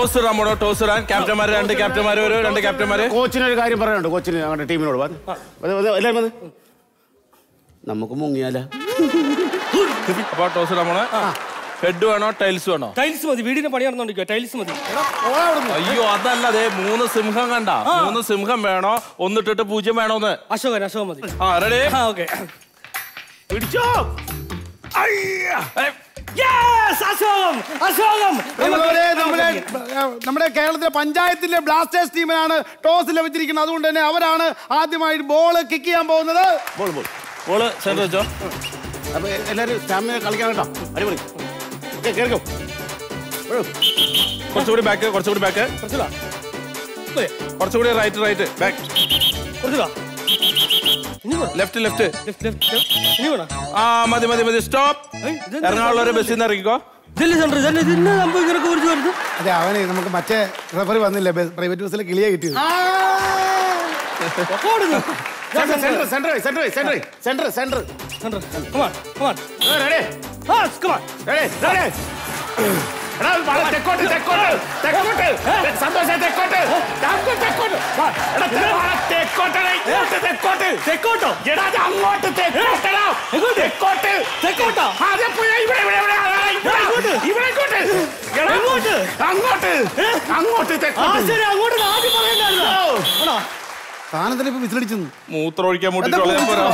ടോസ് ഇടാൻ പോണോ ടോസ് ഇടാൻ ക്യാപ്റ്റന്മാര് രണ്ട് ക്യാപ്റ്റന്മാര് ഒരു രണ്ട് ക്യാപ്റ്റന്മാര് കോച്ചിന് ഒരു കാര്യം പറയാനുണ്ട് കോച്ചിന് ഞങ്ങളുടെ ടീമിനോട് വന്ന്. വന്ന്, വന്ന്, എല്ലാവരും വന്ന്. നമുക്ക് മുങ്ങിയാല അപ്പൊ ടോസ് ഇടാൻ പോണേ ഹെഡ് വേണോ ടൈൽസ് വേണോ ടൈൽസ് മതി വീടിന്റെ പണി നടന്നോണ്ടിരിക്കുക ടൈൽസ് മതി അയ്യോ അതല്ല ദേ മൂന്ന് സിംഹം കണ്ട മൂന്ന് സിംഹം വേണോ ഒന്നിട്ടിട്ട് പൂജ്യം വേണോന്ന് അശോകൻ അശോകൻ മതി ആ റെഡി ആ ഓക്കെ പിടിച്ചോ അശോകം അശോകം പ്രിയമുള്ളവരെ, നമ്മുടെ നമ്മുടെ കേരളത്തിലെ പഞ്ചായത്തിലെ ബ്ലാസ്റ്റേഴ്സ് ടീമിനാണ് ടോസ് ലഭിച്ചിരിക്കുന്നത് അതുകൊണ്ട് തന്നെ അവരാണ് ആദ്യമായിട്ട് ബോൾ കിക്ക് ചെയ്യാൻ പോകുന്നത് ബോൾ ബോൾ ബോള് സെന്റർ വെച്ചോ അപ്പൊ എല്ലാവരും സ്റ്റാമിന കളിക്കാൻ കേട്ടോ അടിപൊളി ഓക്കേ, കേറിക്കോ ഓ. കുറച്ചുകൂടി ബാക്ക് കുറച്ചുകൂടി ബാക്ക് കുറച്ചുകൂടാ കുറച്ചുകൂടി റൈറ്റ് റൈറ്റ് ബാക്ക് കുറച്ചുകൂടാ ഇനി വേണം ലെഫ്റ്റ് ലെഫ്റ്റ് ലെഫ്റ്റ് ലെഫ്റ്റ് ഇനി വേണം ആ മതി മതി മതി സ്റ്റോപ്പ് എറണാകുളം ബസ്സിൽ നിന്ന് ഇറങ്ങിക്കോ ഇതല്ലേ സെൻറ്റർ ഇതന്നെ ഇതിന്നെ സംഭവം ഇങ്ങനെ കുറിച്ച് വരുന്നു അതെ അവന് നമുക്ക് മറ്റേ റെഫറി വന്നില്ല പ്രൈവറ്റ് ബസ്സിലെ കിളിയെ കിട്ടിയത് centre centre centre centre centre centre centre centre come on come on ready ആ കമാൺ റെഡി റെഡി എടാ വളരെ തെക്കോട്ട് തെക്കോട്ട് തെക്കോട്ട് സന്തോഷം തെക്കോട്ട് തെക്കോട്ട് തെക്കോട്ട് വാ, എടാ, തെ- വളരെ തെക്കോട്ടെടാ, ഇങ്ങോട്ട് തെക്കോട്ട് തെക്കോട്ടോ എടാ അത് അങ്ങോട്ട് തെക്കോട്ടെടാ തെക്കോട്ട് തെക്കോട്ടോ ആ, അതെ, ഇവിടെ ഇവിടെ ഇവിടെ ഇവിടെ ആ, ഇവിടെ ഇങ്ങോട്ട്. ഇവിടെ ഇങ്ങോട്ട് എടാ, എങ്ങോട്ട്? അങ്ങോട്ട് അങ്ങോട്ട് ആ തെക്കോട്ട് ശരി അങ്ങോട്ട് ആദ്യം പറയണ്ടായിരുന്നു ആണോ താനെന്തിനാ ഇപ്പൊ വിസിലടിച്ചു മൂത്രം ഒഴിക്കാൻ മുട്ടിട്ടുള്ള പോരാ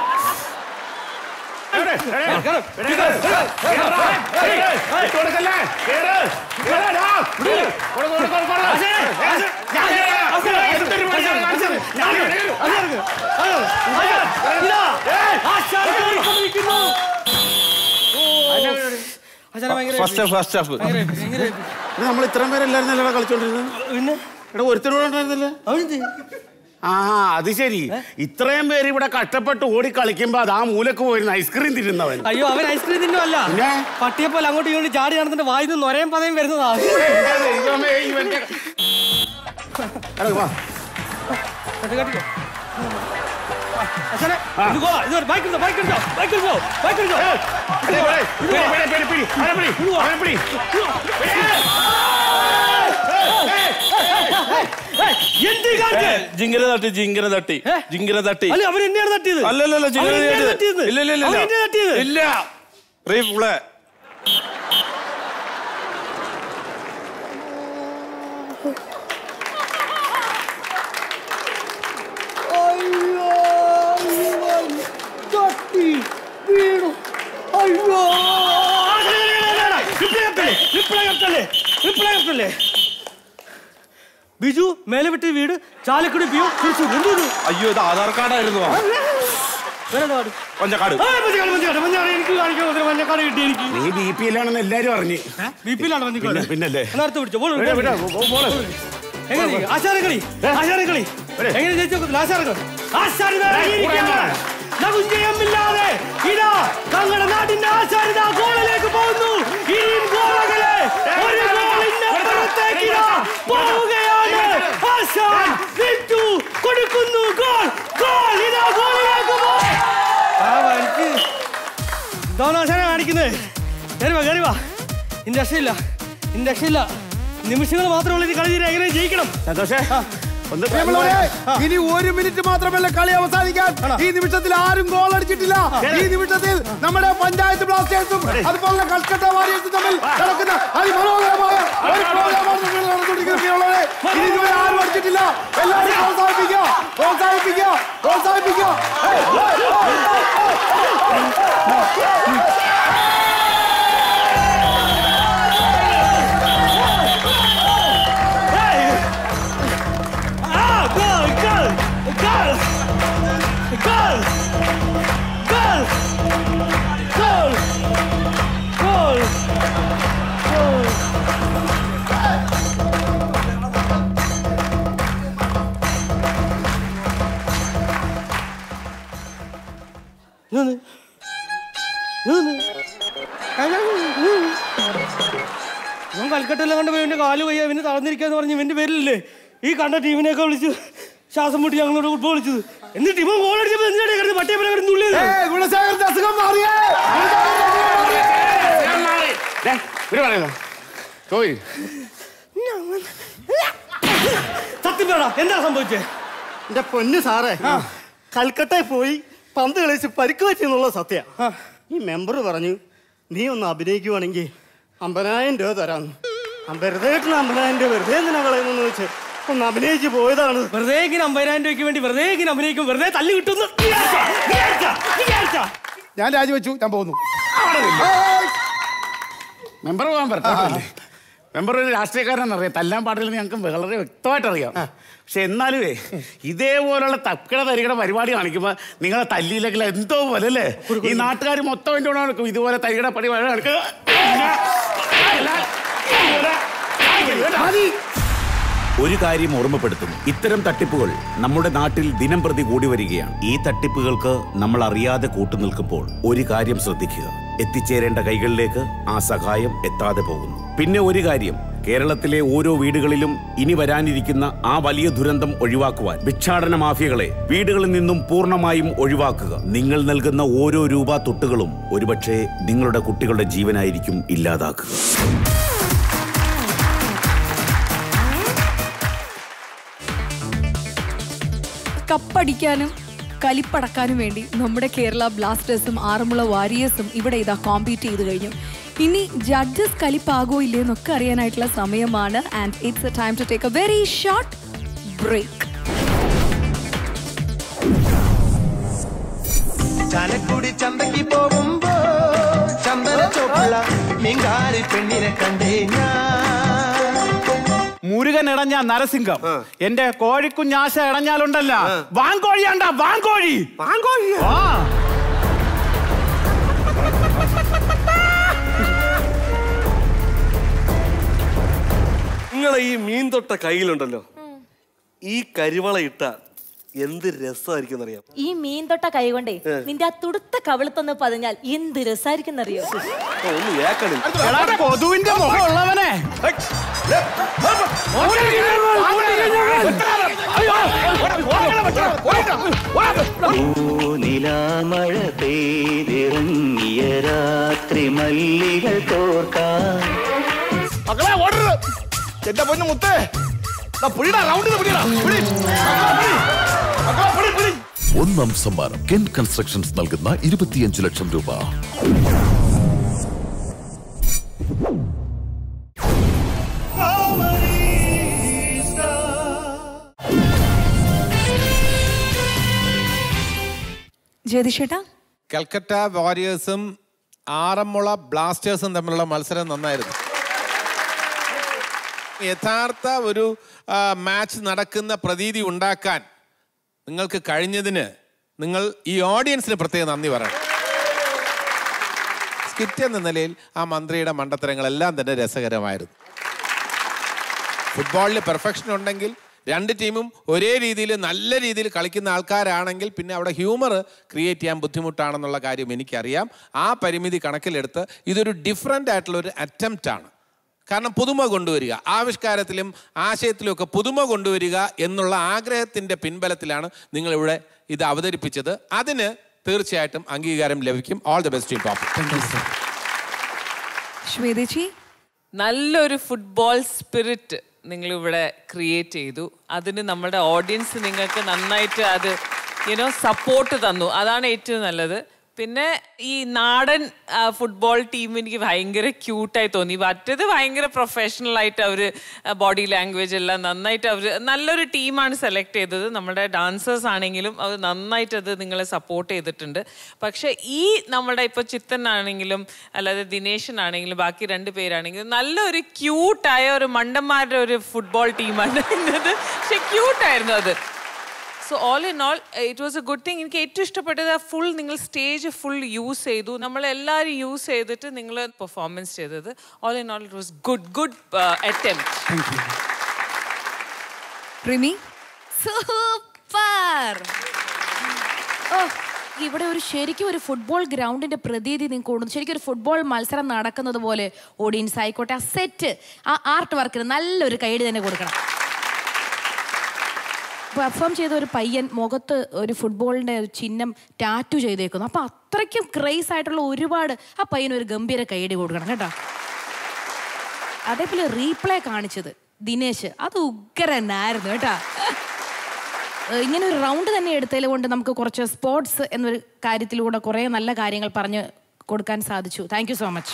എവിടെ? എവിടെ? എവിടെ? കേറാ. ഏയ്, ഏയ്, ഇട്ട് കൊടുക്കല്ലേ? കേറ്. കേറാടാ. കൊടു, കൊടു, കൊടു, കൊടു, കൊടു. ഞാൻ കേറാം. എന്തൊരു പണിയാണ് കാണിച്ചത്? ഞാൻ കേറും. അച്ഛനെ ഭയങ്കര ഫസ്റ്റ് ഫസ്റ്റ് ഹാഫ് ഇത് നമ്മൾ ഇത്രയും പേരല്ലായിരുന്നല്ലോ കളിച്ചോണ്ടിരുന്നത് പിന്നെ ഇവിടെ ഒരുത്തരോട് ഉണ്ടായിരുന്നില്ല അവനെന്ത് ആ അത് ശരി ഇത്രയും പേര് ഇവിടെ കഷ്ടപ്പെട്ട് ഓടി കളിക്കുമ്പോ അത് ആ മൂലക്ക് പോയിരുന്ന ഐസ്ക്രീം തിരുന്നവൻ അയ്യോ അവൻ ഐസ്ക്രീം തിന്നുമല്ല പിന്നെ? പട്ടിയെ പോലെ അങ്ങോട്ട് ഇങ്ങോട്ട് ചാടി നടന്നിട്ട് വായിന്ന് നൊരയും പതയും വരുന്നതാ എന്റെ ദൈവമേ, ഇവന്റെ- എടാ, വാ. കട്ടി, കട്ടിക്കോ. അച്ഛനെ, ഇത് ഗോളാ. ഇത് ഒരു ബൈക്ക് എടുത്തോ, ബൈക്ക് എടുത്തോ, ബൈക്ക് എടുത്തോ, ബൈക്ക് എടുത്തോ. ഏയ്, പിടി, പിടി, പിടി, പിടി, പിടി, പിടി. അവനെ പിടി, അവനെ പിടി. ഏയ്, എന്ത് ഈ കാണിച്ചേ? ജിങ്കര തട്ടി ജിങ്കര തട്ടി ഏ? ജിങ്കര തട്ടി അല്ല അവൻ എന്നെയാണ് തട്ടിയത് അല്ലല്ലല്ല ജിങ്കര അവൻ എന്നെയാണ് തട്ടിയത് തട്ടിയത്. ഇല്ല ഇല്ല ഇല്ല അവൻ എന്നെയാണ് തട്ടിയത് ഇല്ല റീപ്ലേ അയ്യോ റിപ്ലൈ കത്തല്ലേ റിപ്ലൈ കത്തല്ലേ റിപ്ലൈ കത്തല്ലേ ബിജു മേലെ വിട്ട് വീട് ചാലക്കുടി പിയോ തിരിച്ചു എന്തൊരു അയ്യോ ഇത് ആധാർ കാർഡായിരുന്നു പഞ്ചക്കാട് മഞ്ഞക്കാട് മഞ്ഞക്കാട് മഞ്ഞക്കാട് എനിക്ക് കാണിക്കാൻ മഞ്ഞക്കാട് കിട്ടി എനിക്ക് നീ ബി പി എല്ലാണെന്ന് എല്ലാരും അറിഞ്ഞു ബി പിയിലാണ് മഞ്ഞക്കാട് പിന്നെ- പിന്നല്ലേ നേരത്തെ പിടിച്ചോ ബോൾ വിടാ, വിടാ, ബോ- ബോള്. എങ്ങനെ ആശാരക്കളി ആശാരക്കളി എങ്ങനെ ജയിച്ചു ആശാരക്കൾ ആശാരിതയില്ലാതെ ഇതാ ഞങ്ങളുടെ നാടിന്റെ ആശാരിത ഗോളിലേക്ക് പോകുന്നു ഇനിയും ഗോളകളെ ഒരു ഗോളിനപ്പുറത്തേക്ക് ഇതാ പോവുകയാണ് ആശാൻ വിറ്റു കൊടുക്കുന്നു ഗോൾ ഗോൾ ഇതാ ഗോളിലേക്ക് പോകും ഇതാണ് ആശാനെ കാണിക്കുന്നത് കയറി വാ കയറി വാ ഇനി രക്ഷയില്ല ഇനി രക്ഷയില്ല നിമിഷങ്ങൾ മാത്രമുള്ള ഈ കളി എങ്ങനെ ജയിക്കണം സന്തോഷേ ഒന്ന് പ്രിയമുള്ളവരെ, ഇനി ഒരു മിനിറ്റ് മാത്രമല്ല കളി അവസാനിക്കാൻ ഈ നിമിഷത്തിൽ ആരും ഗോൾ അടിച്ചിട്ടില്ല ഈ നിമിഷത്തിൽ നമ്മുടെ പഞ്ചായത്ത് ബ്ലാസ്റ്റേഴ്സും അതുപോലെ കൽക്കട്ട വാരിയേഴ്സും തമ്മിൽ നടക്കുന്ന അതിമനോഹരമായ ഒരു പ്രോഗ്രാമാണ് നമ്മൾ നടന്നുകൊണ്ടിരിക്കുന്നത് പ്രിയമുള്ളവരെ. ഇനി ഇതുവരെ ആരും അടിച്ചിട്ടില്ല എല്ലാവരും പ്രോത്സാഹിപ്പിക്കുക പ്രോത്സാഹിപ്പിക്കുക പ്രോത്സാഹിപ്പിക്കുക ഏയ്, ഏയ്, ഏയ്, ഏയ്, Ah, goal, goal, goal, goal, goal, goal, goal, goal. നിന്ന്. നിന്ന്. ഞാൻ കൽക്കട്ടയിലെ കണ്ട് പോയി എന്റെ കാല് വയ്യ പിന്നെ തളർന്നിരിക്കാന്ന് പറഞ്ഞ് ഇവന്റെ പേരിലല്ലേ ഈ കണ്ട ടീമിനെയൊക്കെ വിളിച്ച് ശ്വാസം മുട്ടി ഞങ്ങളോട് ഫുട്ബോൾ കളിച്ചത് എന്നിട്ട് ഇവൻ ഗോൾ അടിച്ചപ്പോ എന്തിനാ കിടന്ന് പട്ടിയെ പോലെ കിടന്ന് തുള്ളിയത് ഏയ്, ഗുണശേഖരന്റെ അസുഖം മാറിയേ ഗുണശേഖരന്റെ അസുഖം മാറിയേ ഞാൻ മാറി. ദേ, ഇവര് പറയുന്നു ചോയ് സത്യം പറ എന്താ സംഭവിച്ചേ എന്റെ പൊന്ന് സാറേ കൽക്കട്ടയിൽ പോയി പന്ത് കളിച്ച് പരിക്ക് പറ്റിയെന്നുള്ള സത്യ ഈ മെമ്പർ പറഞ്ഞു നീ ഒന്ന് അഭിനയിക്കുവാണെങ്കിൽ അമ്പതിനായിരം രൂപ തരാന്ന് ആ വെറുതെ കിട്ടുന്ന അമ്പതിനായിരം രൂപ വെറുതെ എന്തിനാ കളയുന്നെന്ന് വെച്ച് ഒന്ന് അഭിനയിച്ച് പോയതാണ് വെറുതെ ഇങ്ങനെ അമ്പതിനായിരം രൂപയ്ക്ക് വേണ്ടി വെറുതെ ഇങ്ങനെ അഭിനയിക്കും വെറുതെ തല്ലി കിട്ടുന്നു വിചാരിച്ച, വിചാരിച്ച, വിചാരിച്ച. ഞാൻ രാജിവെച്ചു ഞാൻ പോകുന്നു മെമ്പർ പോകാൻ പറ്റത്തില്ലേ മെമ്പർ ഒരു രാഷ്ട്രീയക്കാരനറിയാം തല്ലാൻ പാടില്ലെന്ന് ഞങ്ങൾക്ക് വളരെ വ്യക്തമായിട്ട് അറിയാം പക്ഷെ എന്നാലുവേ ഇതേപോലുള്ള തക്കട തരികട പരിപാടി കാണിക്കുമ്പോൾ നിങ്ങളെ തല്ലിയില്ലെങ്കിൽ എന്തോ പോലെ അല്ലേ ഈ നാട്ടുകാർ മൊത്തം എൻ്റെ കൂടെ നടക്കും ഇതുപോലെ തരികട പരിപാടി നടക്കുക ഒരു കാര്യം ഓർമ്മപ്പെടുത്തും ഇത്തരം തട്ടിപ്പുകൾ നമ്മുടെ നാട്ടിൽ ദിനം പ്രതി കൂടി വരികയാണ് ഈ തട്ടിപ്പുകൾക്ക് നമ്മൾ അറിയാതെ കൂട്ടുനിൽക്കുമ്പോൾ ഒരു കാര്യം ശ്രദ്ധിക്കുക എത്തിച്ചേരേണ്ട കൈകളിലേക്ക് ആ സഹായം എത്താതെ പോകുന്നു പിന്നെ ഒരു കാര്യം കേരളത്തിലെ ഓരോ വീടുകളിലും ഇനി വരാനിരിക്കുന്ന ആ വലിയ ദുരന്തം ഒഴിവാക്കുവാൻ ഭിക്ഷാടന മാഫിയകളെ വീടുകളിൽ നിന്നും പൂർണ്ണമായും ഒഴിവാക്കുക നിങ്ങൾ നൽകുന്ന ഓരോ രൂപ തൊട്ടുകളും ഒരുപക്ഷെ നിങ്ങളുടെ കുട്ടികളുടെ ജീവനായിരിക്കും ഇല്ലാതാക്കുക കപ്പടിക്കാനും കലിപ്പടക്കാനും വേണ്ടി നമ്മുടെ കേരള ബ്ലാസ്റ്റേഴ്സും ആറന്മുള വാരിയേഴ്സും ഇവിടെ ഇതാ കോമ്പീറ്റ് ചെയ്ത് കഴിഞ്ഞു ഇനി ജഡ്ജസ് കലിപ്പാകോ ഇല്ലേ എന്നൊക്കെ അറിയാനായിട്ടുള്ള സമയമാണ് and it's a time to take a very short break Chalakudy ചന്തയ്ക്ക് പോകുമ്പോ ചന്ദന ചോപ്പുള്ള മീങ്കാരി പെണ്ണിനെ കണ്ടേ ഞാൻ മുരുകൻ ഇടഞ്ഞ നരസിംഹം എന്റെ കോഴിക്കുഞ്ഞാശ ഇടഞ്ഞാലുണ്ടല്ല വാങ്കോഴിയാണ്ട വാങ്കോഴി ആ നിങ്ങളെ ഈ മീൻ തൊട്ട കയ്യിലുണ്ടല്ലോ ഈ കരിവള ഇട്ട എന്ത് രസമായിരിക്കും അറിയാം ഈ മീൻ തൊട്ട കൈ കൊണ്ടേ ഏ. നിന്റെ ആ തുടുത്ത കവിളത്തൊന്ന് പതിഞ്ഞാൽ എന്ത് രസായിരിക്കും അറിയോ ഒന്ന് ഏക്കണില്ല എടാ, കൊതുവിന്റെ മുഖം ഉള്ളവനെ നിലാമഴ പെയ്തിറങ്ങിയ രാത്രി മല്ലികൾ തോർക്കാൻ മക്കളെ ഓടരുത് എന്റെ പൊന്നു മുത്തേ ദാ പിടിടാ റൗണ്ടിൽ പിടിടാ പിടി മക്കളെ പിടി പിടി ഒന്നാം സമ്മാനം കെൻ കൺസ്ട്രക്ഷൻസ് നൽകുന്ന ഇരുപത്തിയഞ്ച് ലക്ഷം രൂപ ജ്യോതിഷേട്ടാ കൽക്കട്ട വാരിയേഴ്സും ആറന്മുള ബ്ലാസ്റ്റേഴ്സും തമ്മിലുള്ള മത്സരം നന്നായിരുന്നു യഥാർത്ഥ ഒരു മാച്ച് നടക്കുന്ന പ്രതീതി ഉണ്ടാക്കാൻ നിങ്ങൾക്ക് കഴിഞ്ഞതിന് നിങ്ങൾ ഈ ഓഡിയൻസിന് പ്രത്യേകം നന്ദി പറയണം സ്കിറ്റ് എന്ന നിലയിൽ ആ മന്ത്രിയുടെ മണ്ടത്തരങ്ങളെല്ലാം തന്നെ രസകരമായിരുന്നു ഫുട്ബോളിൽ പെർഫെക്ഷൻ ഉണ്ടെങ്കിൽ രണ്ട് ടീമും ഒരേ രീതിയിൽ നല്ല രീതിയിൽ കളിക്കുന്ന ആൾക്കാരാണെങ്കിൽ പിന്നെ അവിടെ ഹ്യൂമർ ക്രിയേറ്റ് ചെയ്യാൻ ബുദ്ധിമുട്ടാണെന്നുള്ള കാര്യം എനിക്കറിയാം ആ പരിമിതി കണക്കിലെടുത്ത് ഇതൊരു ഡിഫറെൻ്റ് ആയിട്ടുള്ള ഒരു അറ്റംപ്റ്റ് ആണ് കാരണം പുതുമ കൊണ്ടുവരിക ആവിഷ്കാരത്തിലും ആശയത്തിലും ഒക്കെ പുതുമ കൊണ്ടുവരിക എന്നുള്ള ആഗ്രഹത്തിൻ്റെ പിൻബലത്തിലാണ് നിങ്ങളിവിടെ ഇത് അവതരിപ്പിച്ചത് അതിന് തീർച്ചയായിട്ടും അംഗീകാരം ലഭിക്കും all the best team top ശ്വേതേച്ചി നല്ലൊരു ഫുട്ബോൾ സ്പിരിറ്റ് നിങ്ങൾ ഇവിടെ ക്രിയേറ്റ് ചെയ്തു അതിന് നമ്മുടെ ഓഡിയൻസ് നിങ്ങൾക്ക് നന്നായിട്ട് അത് യുനോ സപ്പോർട്ട് തന്നു അതാണ് ഏറ്റവും നല്ലത് പിന്നെ ഈ നാടൻ ഫുട്ബോൾ ടീം എനിക്ക് ഭയങ്കര ക്യൂട്ടായി തോന്നി മറ്റേത് ഭയങ്കര പ്രൊഫഷണൽ ആയിട്ട് അവർ ബോഡി ലാംഗ്വേജ് എല്ലാം നന്നായിട്ട് അവർ നല്ലൊരു ടീമാണ് സെലക്ട് ചെയ്തത് നമ്മുടെ ഡാൻസേഴ്സ് ആണെങ്കിലും അത് നന്നായിട്ട് അത് നിങ്ങളെ സപ്പോർട്ട് ചെയ്തിട്ടുണ്ട് പക്ഷേ ഈ നമ്മുടെ ഇപ്പോൾ ചിത്തൻ ആണെങ്കിലും അല്ലാതെ ദിനേശൻ ആണെങ്കിലും ബാക്കി രണ്ട് പേരാണെങ്കിലും നല്ലൊരു ക്യൂട്ടായ ഒരു മണ്ടന്മാരുടെ ഒരു ഫുട്ബോൾ ടീമാണ് ഇന്നത് പക്ഷെ ക്യൂട്ടായിരുന്നു അത് so all in all it was a good thing എനിക്ക് ഏറ്റവും ഇഷ്ടപ്പെട്ടത് ഫുൾ നിങ്ങൾ സ്റ്റേജ് ഫുൾ യൂസ് ചെയ്തു നമ്മളെല്ലാവരും യൂസ് ചെയ്തിട്ട് നിങ്ങൾ പെർഫോമൻസ് ചെയ്തത് all in all it was good good attempt Rimi super ഓ ഇവിടെ ഒരു ശരിക്കും ഒരു ഫുട്ബോൾ ഗ്രൗണ്ടിന്റെ പ്രതീതി നിങ്ങൾക്ക് കൂടുന്നു ശരിക്കും ഒരു ഫുട്ബോൾ മത്സരം നടക്കുന്നത് പോലെ ഓഡിയൻസ് ആയിക്കോട്ടെ ആ സെറ്റ് ആ ആർട്ട് വർക്കിന് നല്ലൊരു കൈഡ് തന്നെ കൊടുക്കണം പെർഫോം ചെയ്ത ഒരു പയ്യൻ മുഖത്ത് ഒരു ഫുട്ബോളിന്റെ ഒരു ചിഹ്നം ടാറ്റു ചെയ്തേക്കുന്നു അപ്പൊ അത്രയ്ക്കും ക്രേസ് ആയിട്ടുള്ള ഒരുപാട് ആ പയ്യന് ഒരു ഗംഭീര കൈയടി കൊടുക്കണം കേട്ടോ അതേപോലെ റീപ്ലേ കാണിച്ചത് ദിനേശ് അത് ഉഗ്രനായിരുന്നു കേട്ടാ ഏഹ് ഇങ്ങനെ ഒരു റൗണ്ട് തന്നെ എടുത്തതിൽ കൊണ്ട് നമുക്ക് കുറച്ച് സ്പോർട്സ് എന്നൊരു കാര്യത്തിലൂടെ കുറേ നല്ല കാര്യങ്ങൾ പറഞ്ഞ് കൊടുക്കാൻ സാധിച്ചു താങ്ക് യു സോ മച്ച്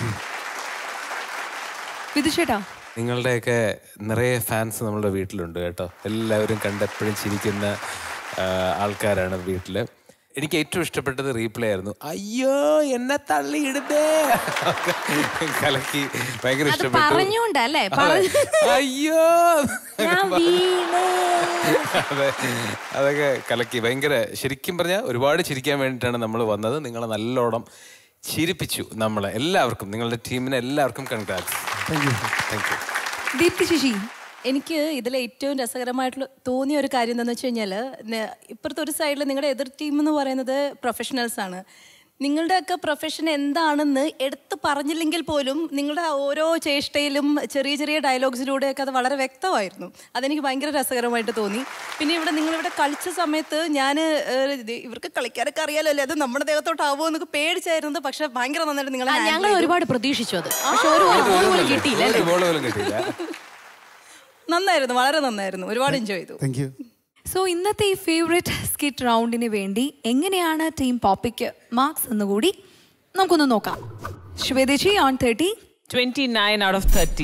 വിധിച്ചേട്ടാ നിങ്ങളുടെയൊക്കെ നിറയെ ഫാൻസ് നമ്മുടെ വീട്ടിലുണ്ട് കേട്ടോ എല്ലാവരും കണ്ട് എപ്പോഴും ചിരിക്കുന്ന ആ, ആൾക്കാരാണ് വീട്ടിൽ എനിക്ക് ഏറ്റവും ഇഷ്ടപ്പെട്ടത് റീപ്ലേ ആയിരുന്നു അയ്യോ എന്നെ തള്ളിയിടുന്നേ കലക്കി ഭയങ്കര അത് ഇഷ്ടപ്പെട്ടു പറഞ്ഞുകൊണ്ടല്ലേ അതെ. പറഞ്ഞു അയ്യോ ഞാൻ വീണു അതെ അതൊക്കെ കലക്കി ഭയങ്കര ശരിക്കും പറഞ്ഞാൽ ഒരുപാട് ചിരിക്കാൻ വേണ്ടിയിട്ടാണ് നമ്മൾ വന്നത് നിങ്ങളെ നല്ലോണം ചിരിപ്പിച്ചു നമ്മളെ എല്ലാവർക്കും നിങ്ങളുടെ ടീമിന് എല്ലാവർക്കും congrats thank you Deepti Sasi എനിക്ക് ഇതിൽ ഏറ്റവും രസകരമായിട്ടുള്ള തോന്നിയ ഒരു കാര്യം എന്താണെന്ന് വെച്ച് കഴിഞ്ഞാൽ ഇപ്പുറത്തെ ഒരു സൈഡിൽ നിങ്ങളുടെ എതിർ ടീം എന്ന് പറയുന്നത് പ്രൊഫഷണൽസ് ആണ് നിങ്ങളുടെയൊക്കെ പ്രൊഫഷൻ എന്താണെന്ന് എടുത്ത് പറഞ്ഞില്ലെങ്കിൽ പോലും നിങ്ങളുടെ ഓരോ ചേഷ്ടയിലും ചെറിയ ചെറിയ ഡയലോഗ്സിലൂടെയൊക്കെ അത് വളരെ വ്യക്തമായിരുന്നു അതെനിക്ക് ഭയങ്കര രസകരമായിട്ട് തോന്നി പിന്നെ ഇവിടെ നിങ്ങളിവിടെ കളിച്ച സമയത്ത് ഞാൻ ഇവർക്ക് കളിക്കാനൊക്കെ അറിയാലോ അല്ലേ അത് നമ്മുടെ ദേഹത്തോട്ടാവുമോ എന്നൊക്കെ പേടിച്ചായിരുന്നത് പക്ഷെ ഭയങ്കര നന്നായിട്ട് നിങ്ങൾ ആ, ഞങ്ങൾ ഒരുപാട് പ്രതീക്ഷിച്ചു അത് പക്ഷെ ഒരു ഒരു goal പോലും കിട്ടിയില്ല അല്ലേ ഒരു ബോൾ പോലും കിട്ടിയില്ല നന്നായിരുന്നു വളരെ നന്നായിരുന്നു ഒരുപാട് എൻജോയ് ചെയ്തു താങ്ക് യു സോ ഇന്നത്തെ ഈ ഫേവറേറ്റ് സ്കിറ്റ് റൗണ്ടിന് വേണ്ടി എങ്ങനെയാണ് ടീം പോപ്പിക്ക് മാർക്സ് എന്നുകൂടി നമുക്കൊന്ന് നോക്കാം ശ്വേതേച്ചി on thirty twenty nine out of thirty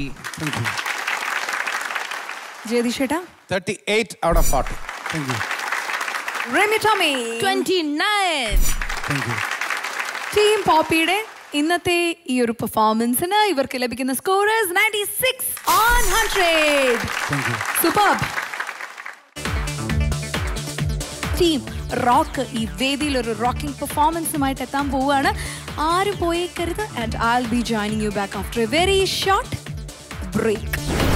ജയതിഷേട്ടാ thirty eight out of forty thank you Rimi Tomy twenty nine thank you team പോപ്പിയുടെ ഇന്നത്തെ ഈ ഒരു പെർഫോമൻസിന് ഇവർക്ക് ലഭിക്കുന്ന scorers ninety six on hundred thank you super team rock ഈ വേദിയിൽ ഒരു റോക്കിംഗ് പെർഫോമൻസുമായിട്ട് എത്താൻ പോവുകയാണ് ആരും പോയേക്കരുത് and I be joining you back after a very short break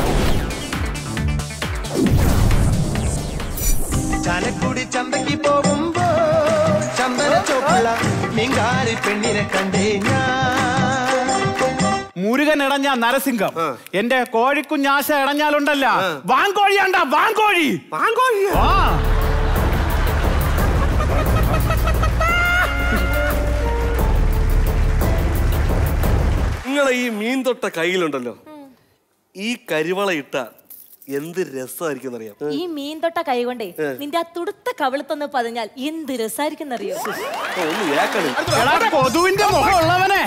Chalakudy ചന്തയ്ക്ക് പോകുമ്പോ ചന്ദന ചോപ്പുള്ള മീങ്കാരി പെണ്ണിനെ കണ്ടേ ഞാൻ മുരുകൻ ഇടഞ്ഞ നരസിംഹം എന്റെ കോഴിക്കുഞ്ഞാശ ഇടഞ്ഞാലുണ്ടല്ല വാങ്കോഴിയാണ്ട വാങ്കോഴി വാങ്കോഴി ആ നിങ്ങളെ ഈ മീൻ തൊട്ട കയ്യിലുണ്ടല്ലോ ഈ കരിവള ഇട്ട എന്ത് രസമായിരിക്കും അറിയാം ഈ മീൻ തൊട്ട കൈ കൊണ്ടേ ഏ. നിന്റെ ആ തുടുത്ത കവിളത്തൊന്ന് പതിഞ്ഞാൽ എന്ത് രസായിരിക്കും അറിയോ ഒന്ന് ഏക്കണേ എടാ, കൊതുവിന്റെ മുഖം ഉള്ളവനെ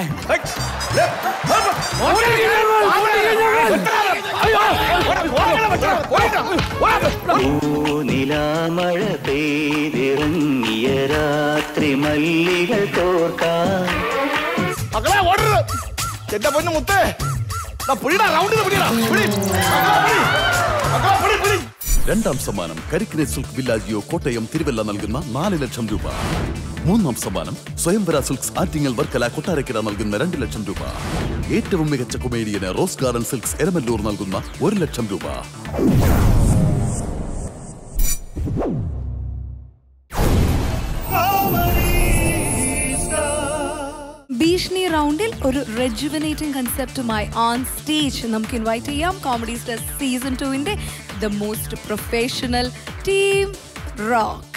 നിലാമഴ പെയ്തിറങ്ങിയ രാത്രി മല്ലികൾ തോർക്കാൻ മക്കളെ ഓടരുത് എന്റെ പൊന്നു മുത്തേ ദാ പിടിടാ റൗണ്ടിൽ പിടിടാ പിടി മക്കളെ, പിടി. മക്കളെ, പിടി, പിടി. രണ്ടാം സമ്മാനം കരിക്കിനെ സിൽക്ക് വില്ലാജിയോ കോട്ടയം തിരുവല്ല നൽകുന്ന നാല് ലക്ഷം രൂപ മൂന്നാം സമ്മാനം സ്വയംവര സിൽക്സ് ആറ്റിങ്ങൽ വർക്കല കൊട്ടാരക്കര നൽകുന്ന രണ്ട് ലക്ഷം രൂപ ഏറ്റവും മികച്ച കൊമേഡിയന് റോസ് ഗാർഡൻ സിൽക്സ് എരമല്ലൂർ നൽകുന്ന ഒരു ലക്ഷം രൂപ ഭീഷണി റൗണ്ടിൽ ഒരു റെജുവനേറ്റിംഗ് കൺസെപ്റ്റുമായി ഓൺ സ്റ്റേജ് നമുക്ക് ഇൻവൈറ്റ് ചെയ്യാം കോമഡി സ്റ്റാർ സീസൺ ടുവിന്റെ the most professional team rock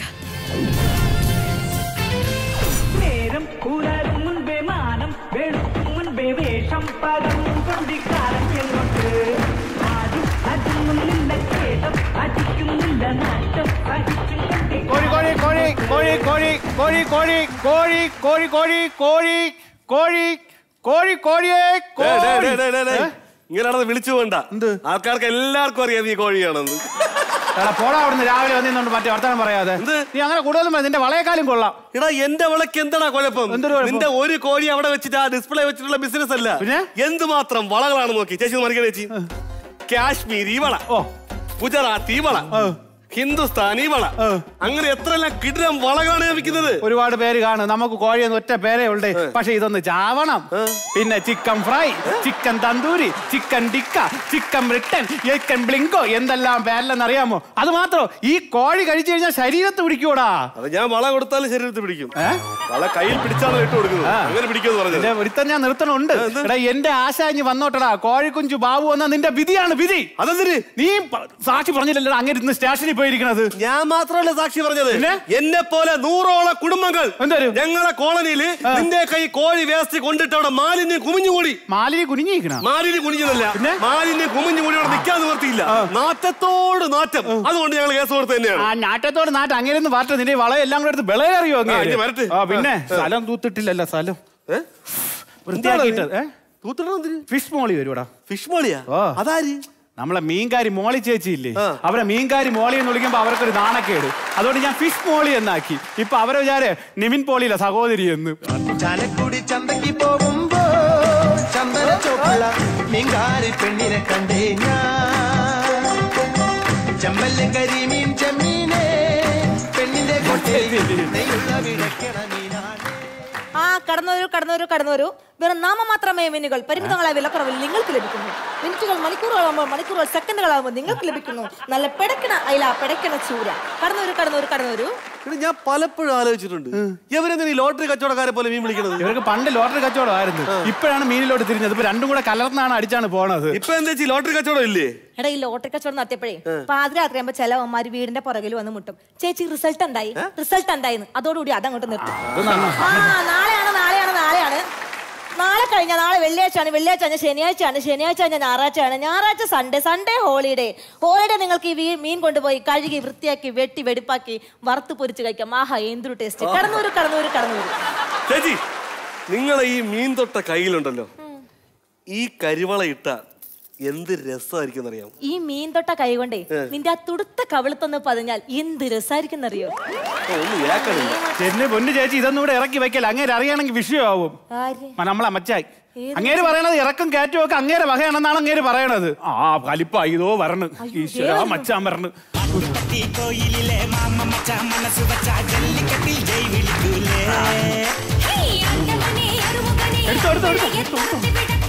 നേരം പുലരും മുൻപേ മാനം വെളുക്കും മുൻപേ വേഷം പകം കൊണ്ടിക്കാരൻ എങ്ങോട്ട് ആരും അജുന്നില്ല കേട്ടം അടിക്കുന്നില്ല നാട്ടം സഹിച്ചും കണ്ടി കോഴി കോഴി കോഴി കോഴി കോഴി കോഴി കോഴി കോഴി കോഴി കോഴി കോഴി കോഴി കോഴിയെ കോഴി ഇങ്ങനെ നടന്ന് വിളിച്ചു വേണ്ട ആൾക്കാർക്ക് എല്ലാവർക്കും അറിയാം നീ കോഴിയാണെന്ന് എടാ പോടാ അവിടുന്ന് രാവിലെ വന്നിരുന്നോണ്ട് മറ്റേ വർത്തമാനം പറയാതെ നീ അങ്ങനെ കൂടുതലും മതി. നിന്റെ വളയെക്കാളും കൊള്ളാം എടാ എന്റെ വിളക്ക് എന്താടാ കുഴപ്പം എന്തൊരു കുഴപ്പം? നിന്റെ ഒരു കോഴി അവിടെ വെച്ചിട്ട് ആ ഡിസ്പ്ലേ വെച്ചിട്ടുള്ള ബിസിനസ് അല്ല പിന്നെ എന്തുമാത്രം വളകളാണ് നോക്കി ചേച്ചി മറിക്കണ ചേച്ചി കാശ്മീരി വള ഓ ഗുജറാത്തി വള ഹിന്ദുസ്ഥാനി വള അങ്ങനെ എത്രയെല്ലാം കിടിലം വളകളാണ് ഞാൻ വിൽക്കുന്നത് ഒരുപാട് പേര് കാണും നമുക്ക് കോഴി എന്ന് ഒറ്റ പേരേ ഉള്ളേ പക്ഷെ ഇതൊന്ന് ചാവണം പിന്നെ chicken fry chicken tandoori chicken tikka chicken റിട്ടൻ ചിക്കൻ ബ്ലിങ്കോ എന്തെല്ലാം പേരിലെന്ന് അറിയാമോ അത് മാത്രം ഈ കോഴി കഴിച്ചു കഴിഞ്ഞാൽ ശരീരത്ത് പിടിക്കൂടാ അത് ഞാൻ വള കൊടുത്താലും ശരീരത്തിൽ പിടിക്കും വള കയ്യിൽ പിടിച്ചാണ് ഇട്ട് കൊടുക്കുന്നത് അങ്ങനെ പിടിക്കുമെന്ന് പറഞ്ഞത് എന്റെ ഒരുത്തൻ ഞാൻ നിർത്തണുണ്ട് എടാ എന്റെ ആശ ഇനി വന്നോട്ടടാ കോഴിക്കുഞ്ചു ബാബു എന്ന നിന്റെ വിധിയാണ് വിധി അതെന്തിന് നീ പ- സാക്ഷി പറഞ്ഞില്ലല്ലോ അങ്ങനെ ഇന്ന് സ്റ്റേഷനിൽ പോയി പോയിരിക്കണത് ഞാൻ മാത്രമല്ല സാക്ഷി പറഞ്ഞത് എന്നെ പോലെ നൂറോളം കുടുംബങ്ങൾ ഞങ്ങളെ കോളനിയില് നിന്റെ കൈ കോഴി വേസ്റ്റ് കൊണ്ടിട്ട് അവിടെ മാലിന്യം കുമിഞ്ഞുകൂടി മാലിന്യം കുനിഞ്ഞിരിക്കണ മാലിന്യം കുനിഞ്ഞതല്ല മാലിന്യം കുമിഞ്ഞുകൂടി അവിടെ നിൽക്കാൻ നിവർത്തിയില്ല നാറ്റത്തോട് നാറ്റം അതുകൊണ്ട് ഞങ്ങൾ കേസ് കൊടുത്ത് തന്നെയാണ് ആ നാട്ടത്തോട് നാട്ട് അങ്ങനെ പാട്ട് നിന്റെ വള എല്ലാം കൂടെ എടുത്ത് വിളയെ അറിയോ ആ, ഇനി വരട്ടെ. ആ പിന്നെ ആ. സ്ഥലം തൂത്തിട്ടില്ലല്ലോ സ്ഥലം വൃത്തിയാക്കിയിട്ട് തൂത്തിടണം ഫിഷ് മോളി വരുവാടാ ഫിഷ് മോളിയാ അതാര് നമ്മളെ മീൻകാരി മോളി ചേച്ചി ഇല്ലേ അവരെ മീൻകാരി മോളി എന്ന് വിളിക്കുമ്പോ അവർക്കൊരു നാണക്കേട് അതുകൊണ്ട് ഞാൻ ഫിഷ് മോളി എന്നാക്കി ഇപ്പൊ അവരെ വിചാരെ നിവിൻ പോളിയില്ല സഹോദരി എന്ന് ചാലക്കുടി ചന്തയ്ക്ക് പോകുമ്പോ ചന്ദന ചോപ്പുള്ള മീൻകാരി പെണ്ണിനെ കണ്ടേ ഞാൻ ചെമ്മല്ലും കരിമീൻ ചെമ്മീനെ പെണ്ണിന്റെ കൊട്ടയിൽ നെയ്യുള്ള വിളക്കണ മീനാണ് ആ കടന്നു വരൂ കടന്നു വരൂ കടന്നു വരൂ വെറും നാമമാത്രമായ മീനുകൾ പരിമിതങ്ങളായ വിലക്കുറവിൽ നിങ്ങൾക്ക് ലഭിക്കുന്നു മിനിറ്റുകൾ മണിക്കൂറുകളാകുമ്പോൾ മണിക്കൂറുകൾ സെക്കൻഡുകളാകുമ്പോൾ നിങ്ങൾക്ക് ലഭിക്കുന്നു നല്ല പിടക്കണ അയില പിടക്കണ ചൂര കടന്നു വരൂ കടന്നു വരൂ കടന്നു വരൂ എടാ, ഞാൻ പലപ്പോഴും ആലോചിച്ചിട്ടുണ്ട് ഇവരെന്തിനാ ഈ ലോട്ടറി കച്ചവടക്കാരെ പോലെ മീൻ വിളിക്കണത് ഇവർക്ക് പണ്ട് ലോട്ടറി കച്ചവടമായിരുന്നു ഇപ്പോഴാണ് മീനിലോട്ട് തിരിഞ്ഞത് ഇപ്പൊ രണ്ടും കൂടെ കലർന്നാണ് അടിച്ചാണ് പോണത് ഇപ്പൊ എന്താ ചേച്ചി ലോട്ടറി കച്ചവടം ഇല്ലേ എടാ ഈ ലോട്ടറി കച്ചവടം നടത്തിയപ്പോഴേ പാതിരാത്രി ആകുമ്പോ ചില അമ്മമാര് വീടിന്റെ പുറകിൽ വന്ന് മുട്ടും ചേച്ചി റിസൾട്ട് ഉണ്ടായി റിസൾട്ട് ഉണ്ടായിന്ന് അതോടുകൂടി അതങ്ങോട്ട് നിർത്തും ആ നാളെയാണ് നാളെയാണ് നാളെയാണ് നാളെ കഴിഞ്ഞ നാളെ വെള്ളിയാഴ്ചയാണ് വെള്ളിയാഴ്ച കഴിഞ്ഞ ശനിയാഴ്ചയാണ് ശനിയാഴ്ച കഴിഞ്ഞ ഞായറാഴ്ചയാണ് ഞായറാഴ്ച സൺഡേ സൺഡേ ഹോളിഡേ ഹോളിഡേ നിങ്ങൾക്ക് ഈ വീ- മീൻ കൊണ്ടുപോയി കഴുകി വൃത്തിയാക്കി വെട്ടി വെടിപ്പാക്കി വറുത്ത് പൊരിച്ച് കഴിക്കാം ആഹാ എന്തൊരു ടേസ്റ്റ് കടന്നൂര് കടന്നൂര് കടന്നൂര് ചേച്ചി നിങ്ങളെ ഈ മീൻ തൊട്ട കയ്യിലുണ്ടല്ലോ ഈ കരിവള ഇട്ട എന്ത് രസമായിരിക്കും അറിയാം ഈ മീൻ തൊട്ട കൈ കൊണ്ടേ ഏ. നിന്റെ ആ തുടുത്ത കവിളത്തൊന്ന് പതിഞ്ഞാൽ എന്ത് രസായിരിക്കും അറിയോ ഒന്നും ഏക്കണില്ല ചെന്ന് പൊന്നു ചേച്ചി ഇതൊന്നും കൂടെ ഇറക്കി വെക്കല അങ്ങേര് അറിയണമെങ്കിൽ വിഷയമാവും ആര് മ- നമ്മളെ മച്ചായി ഏത് അങ്ങേര് പറയണത് ഇറക്കും കയറ്റും ഒക്കെ അങ്ങേരെ വകയാണെന്നാണ് അങ്ങേര് പറയണത് ആ കലിപ്പാ ഇതോ വരണ് ഈശ്വര മച്ചാൻ വരണ് കോയിലിലെ മാമ മച്ച മനസ്സ് വച്ച ജല്ലിക്കട്ടിൽ ജയ് വിളിക്കൂലേ എടുത്തോ എടുത്തോ എടുത്തോ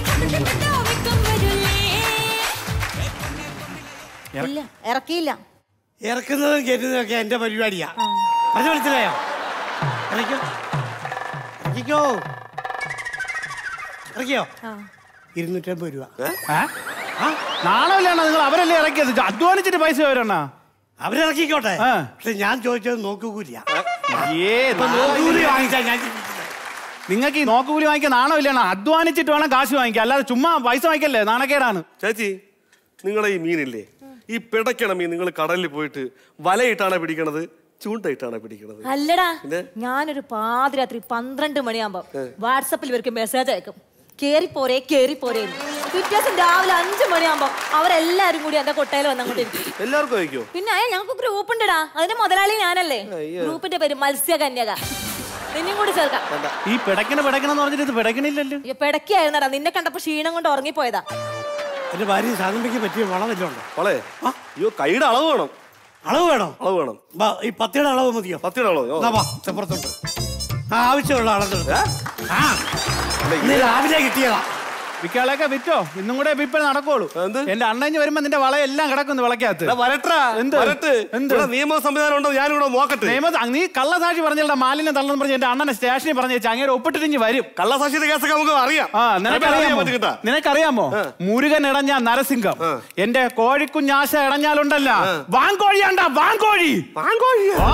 ഇല്ല ഇറക്കിയില്ല ഇറക്കുന്നതും കയറ്റുന്നതും ഒക്കെ എന്റെ പരിപാടിയാ പറഞ്ഞു മനസ്സിലായോ ഇറക്കിയോ ഇറക്കിക്കോ ഇറക്കിയോ ഇരുന്നൂറ്റമ്പത് രൂപ നാണമില്ലാണ് നിങ്ങൾ അവരല്ലേ ഇറക്കിയത് ഇത് അധ്വാനിച്ചിട്ട് പൈസ വരണ അവരിറക്കിക്കോട്ടെ പക്ഷെ ഞാൻ ചോദിച്ചത് നോക്കുകൂലിയ ഏ നോക്കുകൂലി വാങ്ങിച്ചാ ഞാൻ നിങ്ങൾക്ക് ഈ നോക്കുകൂലി വാങ്ങിക്കാൻ നാണമില്ലാണ് അധ്വാനിച്ചിട്ട് വേണം കാശ് വാങ്ങിക്കാൻ അല്ലാതെ ചുമ്മാ പൈസ വാങ്ങിക്കല്ലേ നാണക്കേടാണ് ചേച്ചി നിങ്ങളെ ഈ മീനില്ലേ ഈ പിടയ്ക്കണ മീൻ നിങ്ങൾ കടലിൽ പോയിട്ട് വലയിട്ടാണ് പിടിക്കണത് ചൂണ്ടയിട്ടാണ് പിടിക്കണത് അല്ലടാ പിന്നെ? ഞാനൊരു പാതിരാത്രി പന്ത്രണ്ട് മണിയാകുമ്പോ വാട്സപ്പിൽ ഇവർക്ക് മെസ്സേജ് അയക്കും കേറിപ്പോരേ കേറിപ്പോരേ എന്ന്. പിറ്റേ ദിവസം രാവിലെ അഞ്ചു മണിയാകുമ്പോ അവരെല്ലാരും കൂടി എന്റെ കൊട്ടയിൽ വന്നങ്ങോട്ട് ഇരിക്കും എല്ലാവർക്കും അയക്കോ പിന്നെ ഏ, ഞങ്ങൾക്ക് ഗ്രൂപ്പ് ഉണ്ടടാ അതിന്റെ മുതലാളി ഞാനല്ലേ ഗ്രൂപ്പിന്റെ പേര് മത്സ്യകന്യക നിന്നെയും കൂടി ചേർക്കാം ഈ പിടക്കണ പിടക്കണം എന്ന് പറഞ്ഞിട്ട് ഇത് പിടക്കണില്ലല്ലോ അയ്യോ, പിടക്കിയായിരുന്നടാ നിന്നെ കണ്ടപ്പോ ക്ഷീണം കൊണ്ട് ഉറങ്ങിപ്പോയതാ എന്റെ ഭാര്യ സാധനയ്ക്ക് പറ്റിയ വളമല്ലോ ഉണ്ടോ വളേ അയ്യോ കൈയുടെ അളവ് വേണം അളവ് വേണോ അളവ് വേണം ബാ, ഈ പത്തിയുടെ അളവ് മതിയോ പത്തിയുടെ അളവ് ഓ. ദാ വാ, ഇപ്പുറത്തോട്ട് ആ ആവശ്യമുള്ള അളവ് ആ ഇന്ന് രാവിലെ കിട്ടിയതാ വിക്കാളൊക്കെ വിറ്റോ ഇന്നും കൂടെ വിൽപ്പന നടക്കുള്ളൂ എന്റെ അണ്ണഞ്ഞ് വരുമ്പോ നിന്റെ വളയെല്ലാം കിടക്കുന്നു വിളക്കകത്ത് എടാ, വരട്ടെടാ, എന്ത് വരട്ടെ. എന്ത് ഇവിടെ നിയമ സംവിധാനം ഉണ്ടോ ഞാനിവിടെ നോക്കട്ടെ നിയമ നീ കള്ളസാക്ഷി പറഞ്ഞില്ല മാലിന്യം തള്ളെന്ന് പറഞ്ഞ് എന്റെ അണ്ണനെ സ്റ്റേഷനിൽ പറഞ്ഞു വെച്ചാൽ അങ്ങനെ ഒപ്പിട്ടിട്ട് വരും കള്ളസാക്ഷിയുടെ കേസൊക്കെ നമുക്ക് അറിയാം ആ അറിയാൻ നിനക്കറിയാമോ പറ്റും കേട്ടാ. നിനക്കറിയാമോ മുരുകൻ ഇടഞ്ഞ നരസിംഹം എന്റെ കോഴിക്കുഞ്ഞാശ ഇടഞ്ഞാലുണ്ടല്ല വാങ്കോഴിയാണ്ടാ വാങ്കോഴി വാങ്കോഴി ആ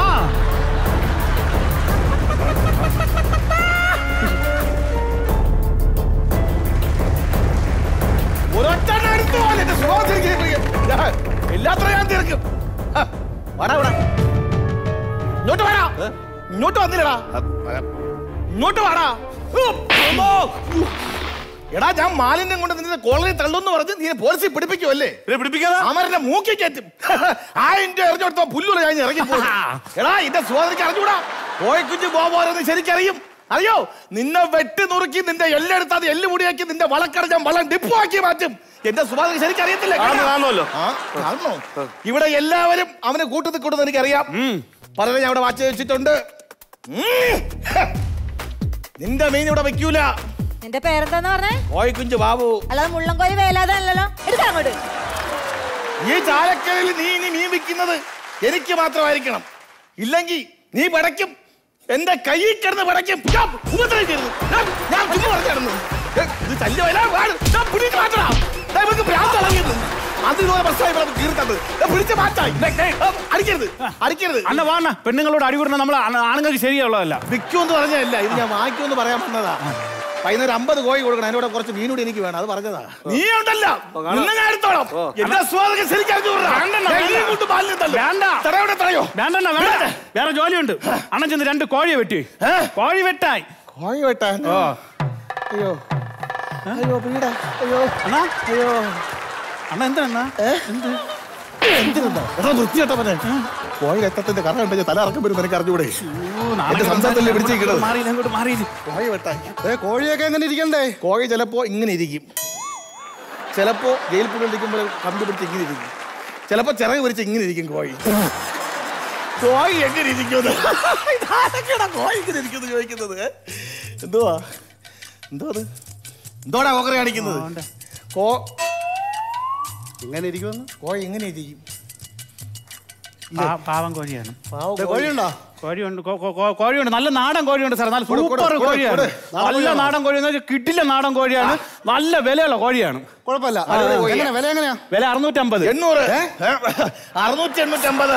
ഒരൊറ്റ എടുത്തു പോലെ എന്റെ സ്വഭാവം തിരികെ ഞാൻ എല്ലാത്രയും ഞാൻ തീർക്കും ഹ, വാടാ ഇവിടെ ഇങ്ങോട്ട് വാടാ ഇങ്ങോട്ട് വന്നില്ലടാ ഇങ്ങോട്ട് വാടാ ഉ, അമ്മോ. എടാ ഞാൻ മാലിന്യം കൊണ്ട് നിന്നെ കോളനി തള്ളുന്ന് പറഞ്ഞ് നീ പോലീസിൽ പിടിപ്പിക്കുമല്ലേ പിടിപ്പിക്കാതെ അമരന്റെ മൂക്കി കയറ്റും ആയിരം രൂപ എറിഞ്ഞു കൊടുത്തോ പുല്ലുള്ള ഞാൻ ഇറങ്ങി പോകും എടാ എന്റെ സോദരിക്ക് അറിഞ്ഞൂടാ കോഴിക്കുഞ്ഞ് ബോബോരെന്ന് ശരിക്കറിയും അറിയോ നിന്നെ വെട്ടി നുറുക്കി നിന്റെ എല്ലെടുത്ത് അത് എല്ല് മുടിയാക്കി നിന്റെ വളക്കട ഞാൻ വളം ഡിപ്പുവാക്കി മാറ്റും എന്റെ സുഭാതക്ക് ശരിക്കറിയത്തില്ല ആന്ന് കാണുമല്ലോ. ആ, കാണുന്നോ? ഇവിടെ എല്ലാവരും അവന് കൂട്ടത്തിൽ കൂടുന്ന എനിക്കറിയാം പലരും ഞാൻ അവിടെ വാച്ച് വെച്ചിട്ടുണ്ട് ഉം. ഹ. നിന്റെ മീൻ ഇവിടെ വെക്കൂല എന്റെ പേരെന്താന്ന് പറഞ്ഞേ കോഴിക്കുഞ്ച് ബാബു അല്ലാതെ മുള്ളംകോഴി വേലാതല്ലോ എടുക്കാം അങ്ങോട്ട് ഈ ചാലക്കരയിൽ നീ ഇനി മീൻ വിൽക്കുന്നത് എനിക്ക് മാത്രമായിരിക്കണം ഇല്ലെങ്കിൽ നീ പടയ്ക്കും എന്റെ കയ്യിൽ കിടന്ന് പടയ്ക്കും ഞാൻ ഉപദ്രവിക്കരുത്. ഞാൻ- ഞാൻ ചുമ്മാ പറഞ്ഞായിരുന്നു ഇത് ശല്യമല്ല വാട്. ഞാൻ പിടിച്ച് മാറ്റണം ദാ ഇവർക്ക് ഭ്രാന്ത് ഇളകിയത് അതിലൂടെ പ്രശ്നമായി ഇവിടെ കീർത്തത് പിടിച്ച് മാറ്റായി അടിക്കരുത് അടിക്കരുത് അന്ന വാണ പെണ്ണുങ്ങളോട് അടികൂടുന്ന നമ്മൾ ആണുങ്ങൾക്ക് ശരിയുള്ളതല്ല വിൽക്കുമെന്ന് പറഞ്ഞതല്ല ഇത് ഞാൻ വാങ്ങിക്കുമെന്ന് പറയാൻ വന്നതാ വൈകുന്നേരം അമ്പത് കോഴി കൊടുക്കണം അതിനോട് കുറച്ച് മീനൂടി എനിക്ക് വേണം അത് പറഞ്ഞതാ നീ ഉണ്ടല്ലോ നിന്നെ ഞാൻ എടുത്തോളാം എന്റെ സ്വാതന്ത്ര്യം ശരിക്കും അറിഞ്ഞുകൂടാ. ഞാൻ ഈ കൂട്ട് ബാല്യം തല്ലും. വേണ്ട തടയുടെ തടയോ വേണ്ട വേണ്ട വേറെ ജോലിയുണ്ട് അണ്ണൻ ചെന്ന് രണ്ട് കോഴിയെ വെട്ടി കോഴി വെട്ടായി കോഴി വെട്ടാൻ ഓ അയ്യോ അയ്യോ പീടാ അയ്യോ അണ്ണാ അയ്യോ അണ്ണ എന്താ അണ്ണാ എന്ത് എന്തിനാ എടാ വൃത്തിയായിട്ടവനെ കോഴി രക്തത്തിന്റെ കറ ഉണ്ടെങ്കിൽ തല ഇറക്കം വരും നിനക്ക് അറിഞ്ഞൂടെ എന്റെ സംസാരത്തിലല്ലേ പിടിച്ചിരിക്കണത് മാറി അങ്ങോട്ട് മാറി കോഴി വെട്ടാൻ ഏ കോഴിയൊക്കെ എങ്ങനെ ഇരിക്കണ്ടേ കോഴി ചിലപ്പോ ഇങ്ങനെ ഇരിക്കും ചിലപ്പോ ജയിൽ പുള്ളിൽ ഇരിക്കുമ്പോൾ കമ്പി പിടിച്ച് ഇങ്ങനെ ഇരിക്കും ചിലപ്പോ ചിറക് പിടിച്ച് ഇങ്ങനെ ഇരിക്കും കോഴി കോഴി എങ്ങനെ ഇരിക്കുന്നത് ഇതാരൊക്കെയാടാ കോഴി ഇങ്ങനെ ഇരിക്കുന്നത് ചോദിക്കുന്നത് ഏ? എന്തുവാ എന്തോ അത് എന്തോടാ ഓക്കറി കാണിക്കുന്നത് കോ എങ്ങനെ ഇരിക്കുമെന്ന് കോഴി എങ്ങനെ ഇരിക്കും പാ- പാവം കോഴിയാണ് പാവം കോഴിയുണ്ടോ കോഴിയുണ്ട് കോ- കോ- കോ- കോഴിയുണ്ട് നല്ല നാടൻ കോഴിയുണ്ട് സാർ നല്ല കൊടു, കൊടു, സൂപ്പർ കൊടു, കോഴിയാണ് കൊടു. നാടൻ നല്ല കോഴിയാണോ? നാടൻ കോഴി എന്ന് വെച്ചാൽ കിട്ടില്ല നാടൻ കോഴിയാണ് നല്ല വിലയുള്ള കോഴിയാണ് കുഴപ്പമില്ല ആ, അടിപൊളി കോഴിയാ. എങ്ങനെ, വില എങ്ങനെയാ വില അറുന്നൂറ്റമ്പത് എണ്ണൂറ് അറുന്നൂറ്റി എണ്ണൂറ്റമ്പത്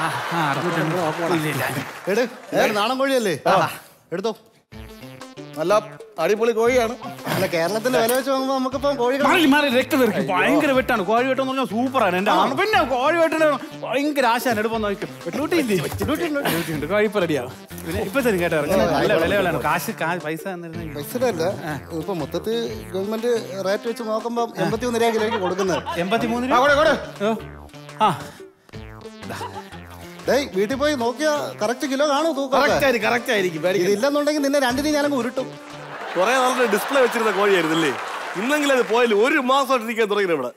എട് നാടൻ കോഴിയല്ലേ എടുത്തോ നല്ല അടിപൊളി കോഴിയാണ് അല്ല കേരളത്തിന്റെ വില വെച്ച് നോക്കുമ്പോ നമുക്കിപ്പം കോഴികൾ മാറി മാറി രക്തം തെറിക്കും ഭയങ്കര വെട്ടാണ് കോഴി വെട്ടം എന്ന് പറഞ്ഞാൽ സൂപ്പറാണ് എന്റെ ആണ് പിന്നെ കോഴി വെട്ടിന് ഭയങ്കര ആശാൻ എടുപ്പം നോക്കും ഡ്യൂട്ടി ഇല്ലേ ഡ്യൂട്ടി ഉണ്ട് ഡ്യൂട്ടി ഉണ്ട് കോഴി ഇപ്പൊ റെഡിയാവും പിന്നെ ഇപ്പൊ തരും കേട്ടോ ഇറങ്ങി. നല്ല വിലകളാണ് കാശ് കാ- പൈസ തന്നിരുന്നെങ്കിൽ. പൈസയുടെ ഇപ്പൊ മൊത്തത്തിൽ ഗവൺമെന്റ് റേറ്റ് വെച്ച് നോക്കുമ്പോ എൺപത്തി ഒന്ന് രൂപ കിലോയ്ക്ക് കൊടുക്കുന്നത് എൺപത്തിമൂന്ന് ആ, കൊടു, കൊടു. ആ ഡേയ് വീട്ടിൽ പോയി നോക്കിയാ കറക്റ്റ് കിലോ കാണൂ തൂക്കം Correct ആയിരിക്കും, correct ആയിരിക്കും, പേടിക്കണ്ട. ഇതില്ലെന്നുണ്ടെങ്കിൽ നിന്നെ രണ്ടിനെയും ഞാനങ്ങ് ഉരുട്ടും കുറെ നാളുടെ ഡിസ്പ്ലേ വെച്ചിരുന്ന കോഴിയായിരുന്നല്ലേ ഇന്നെങ്കിലും അത് പോയാലും ഒരു മാസമായിട്ട് ഇരിക്കാൻ തുടങ്ങി ഇവിടെ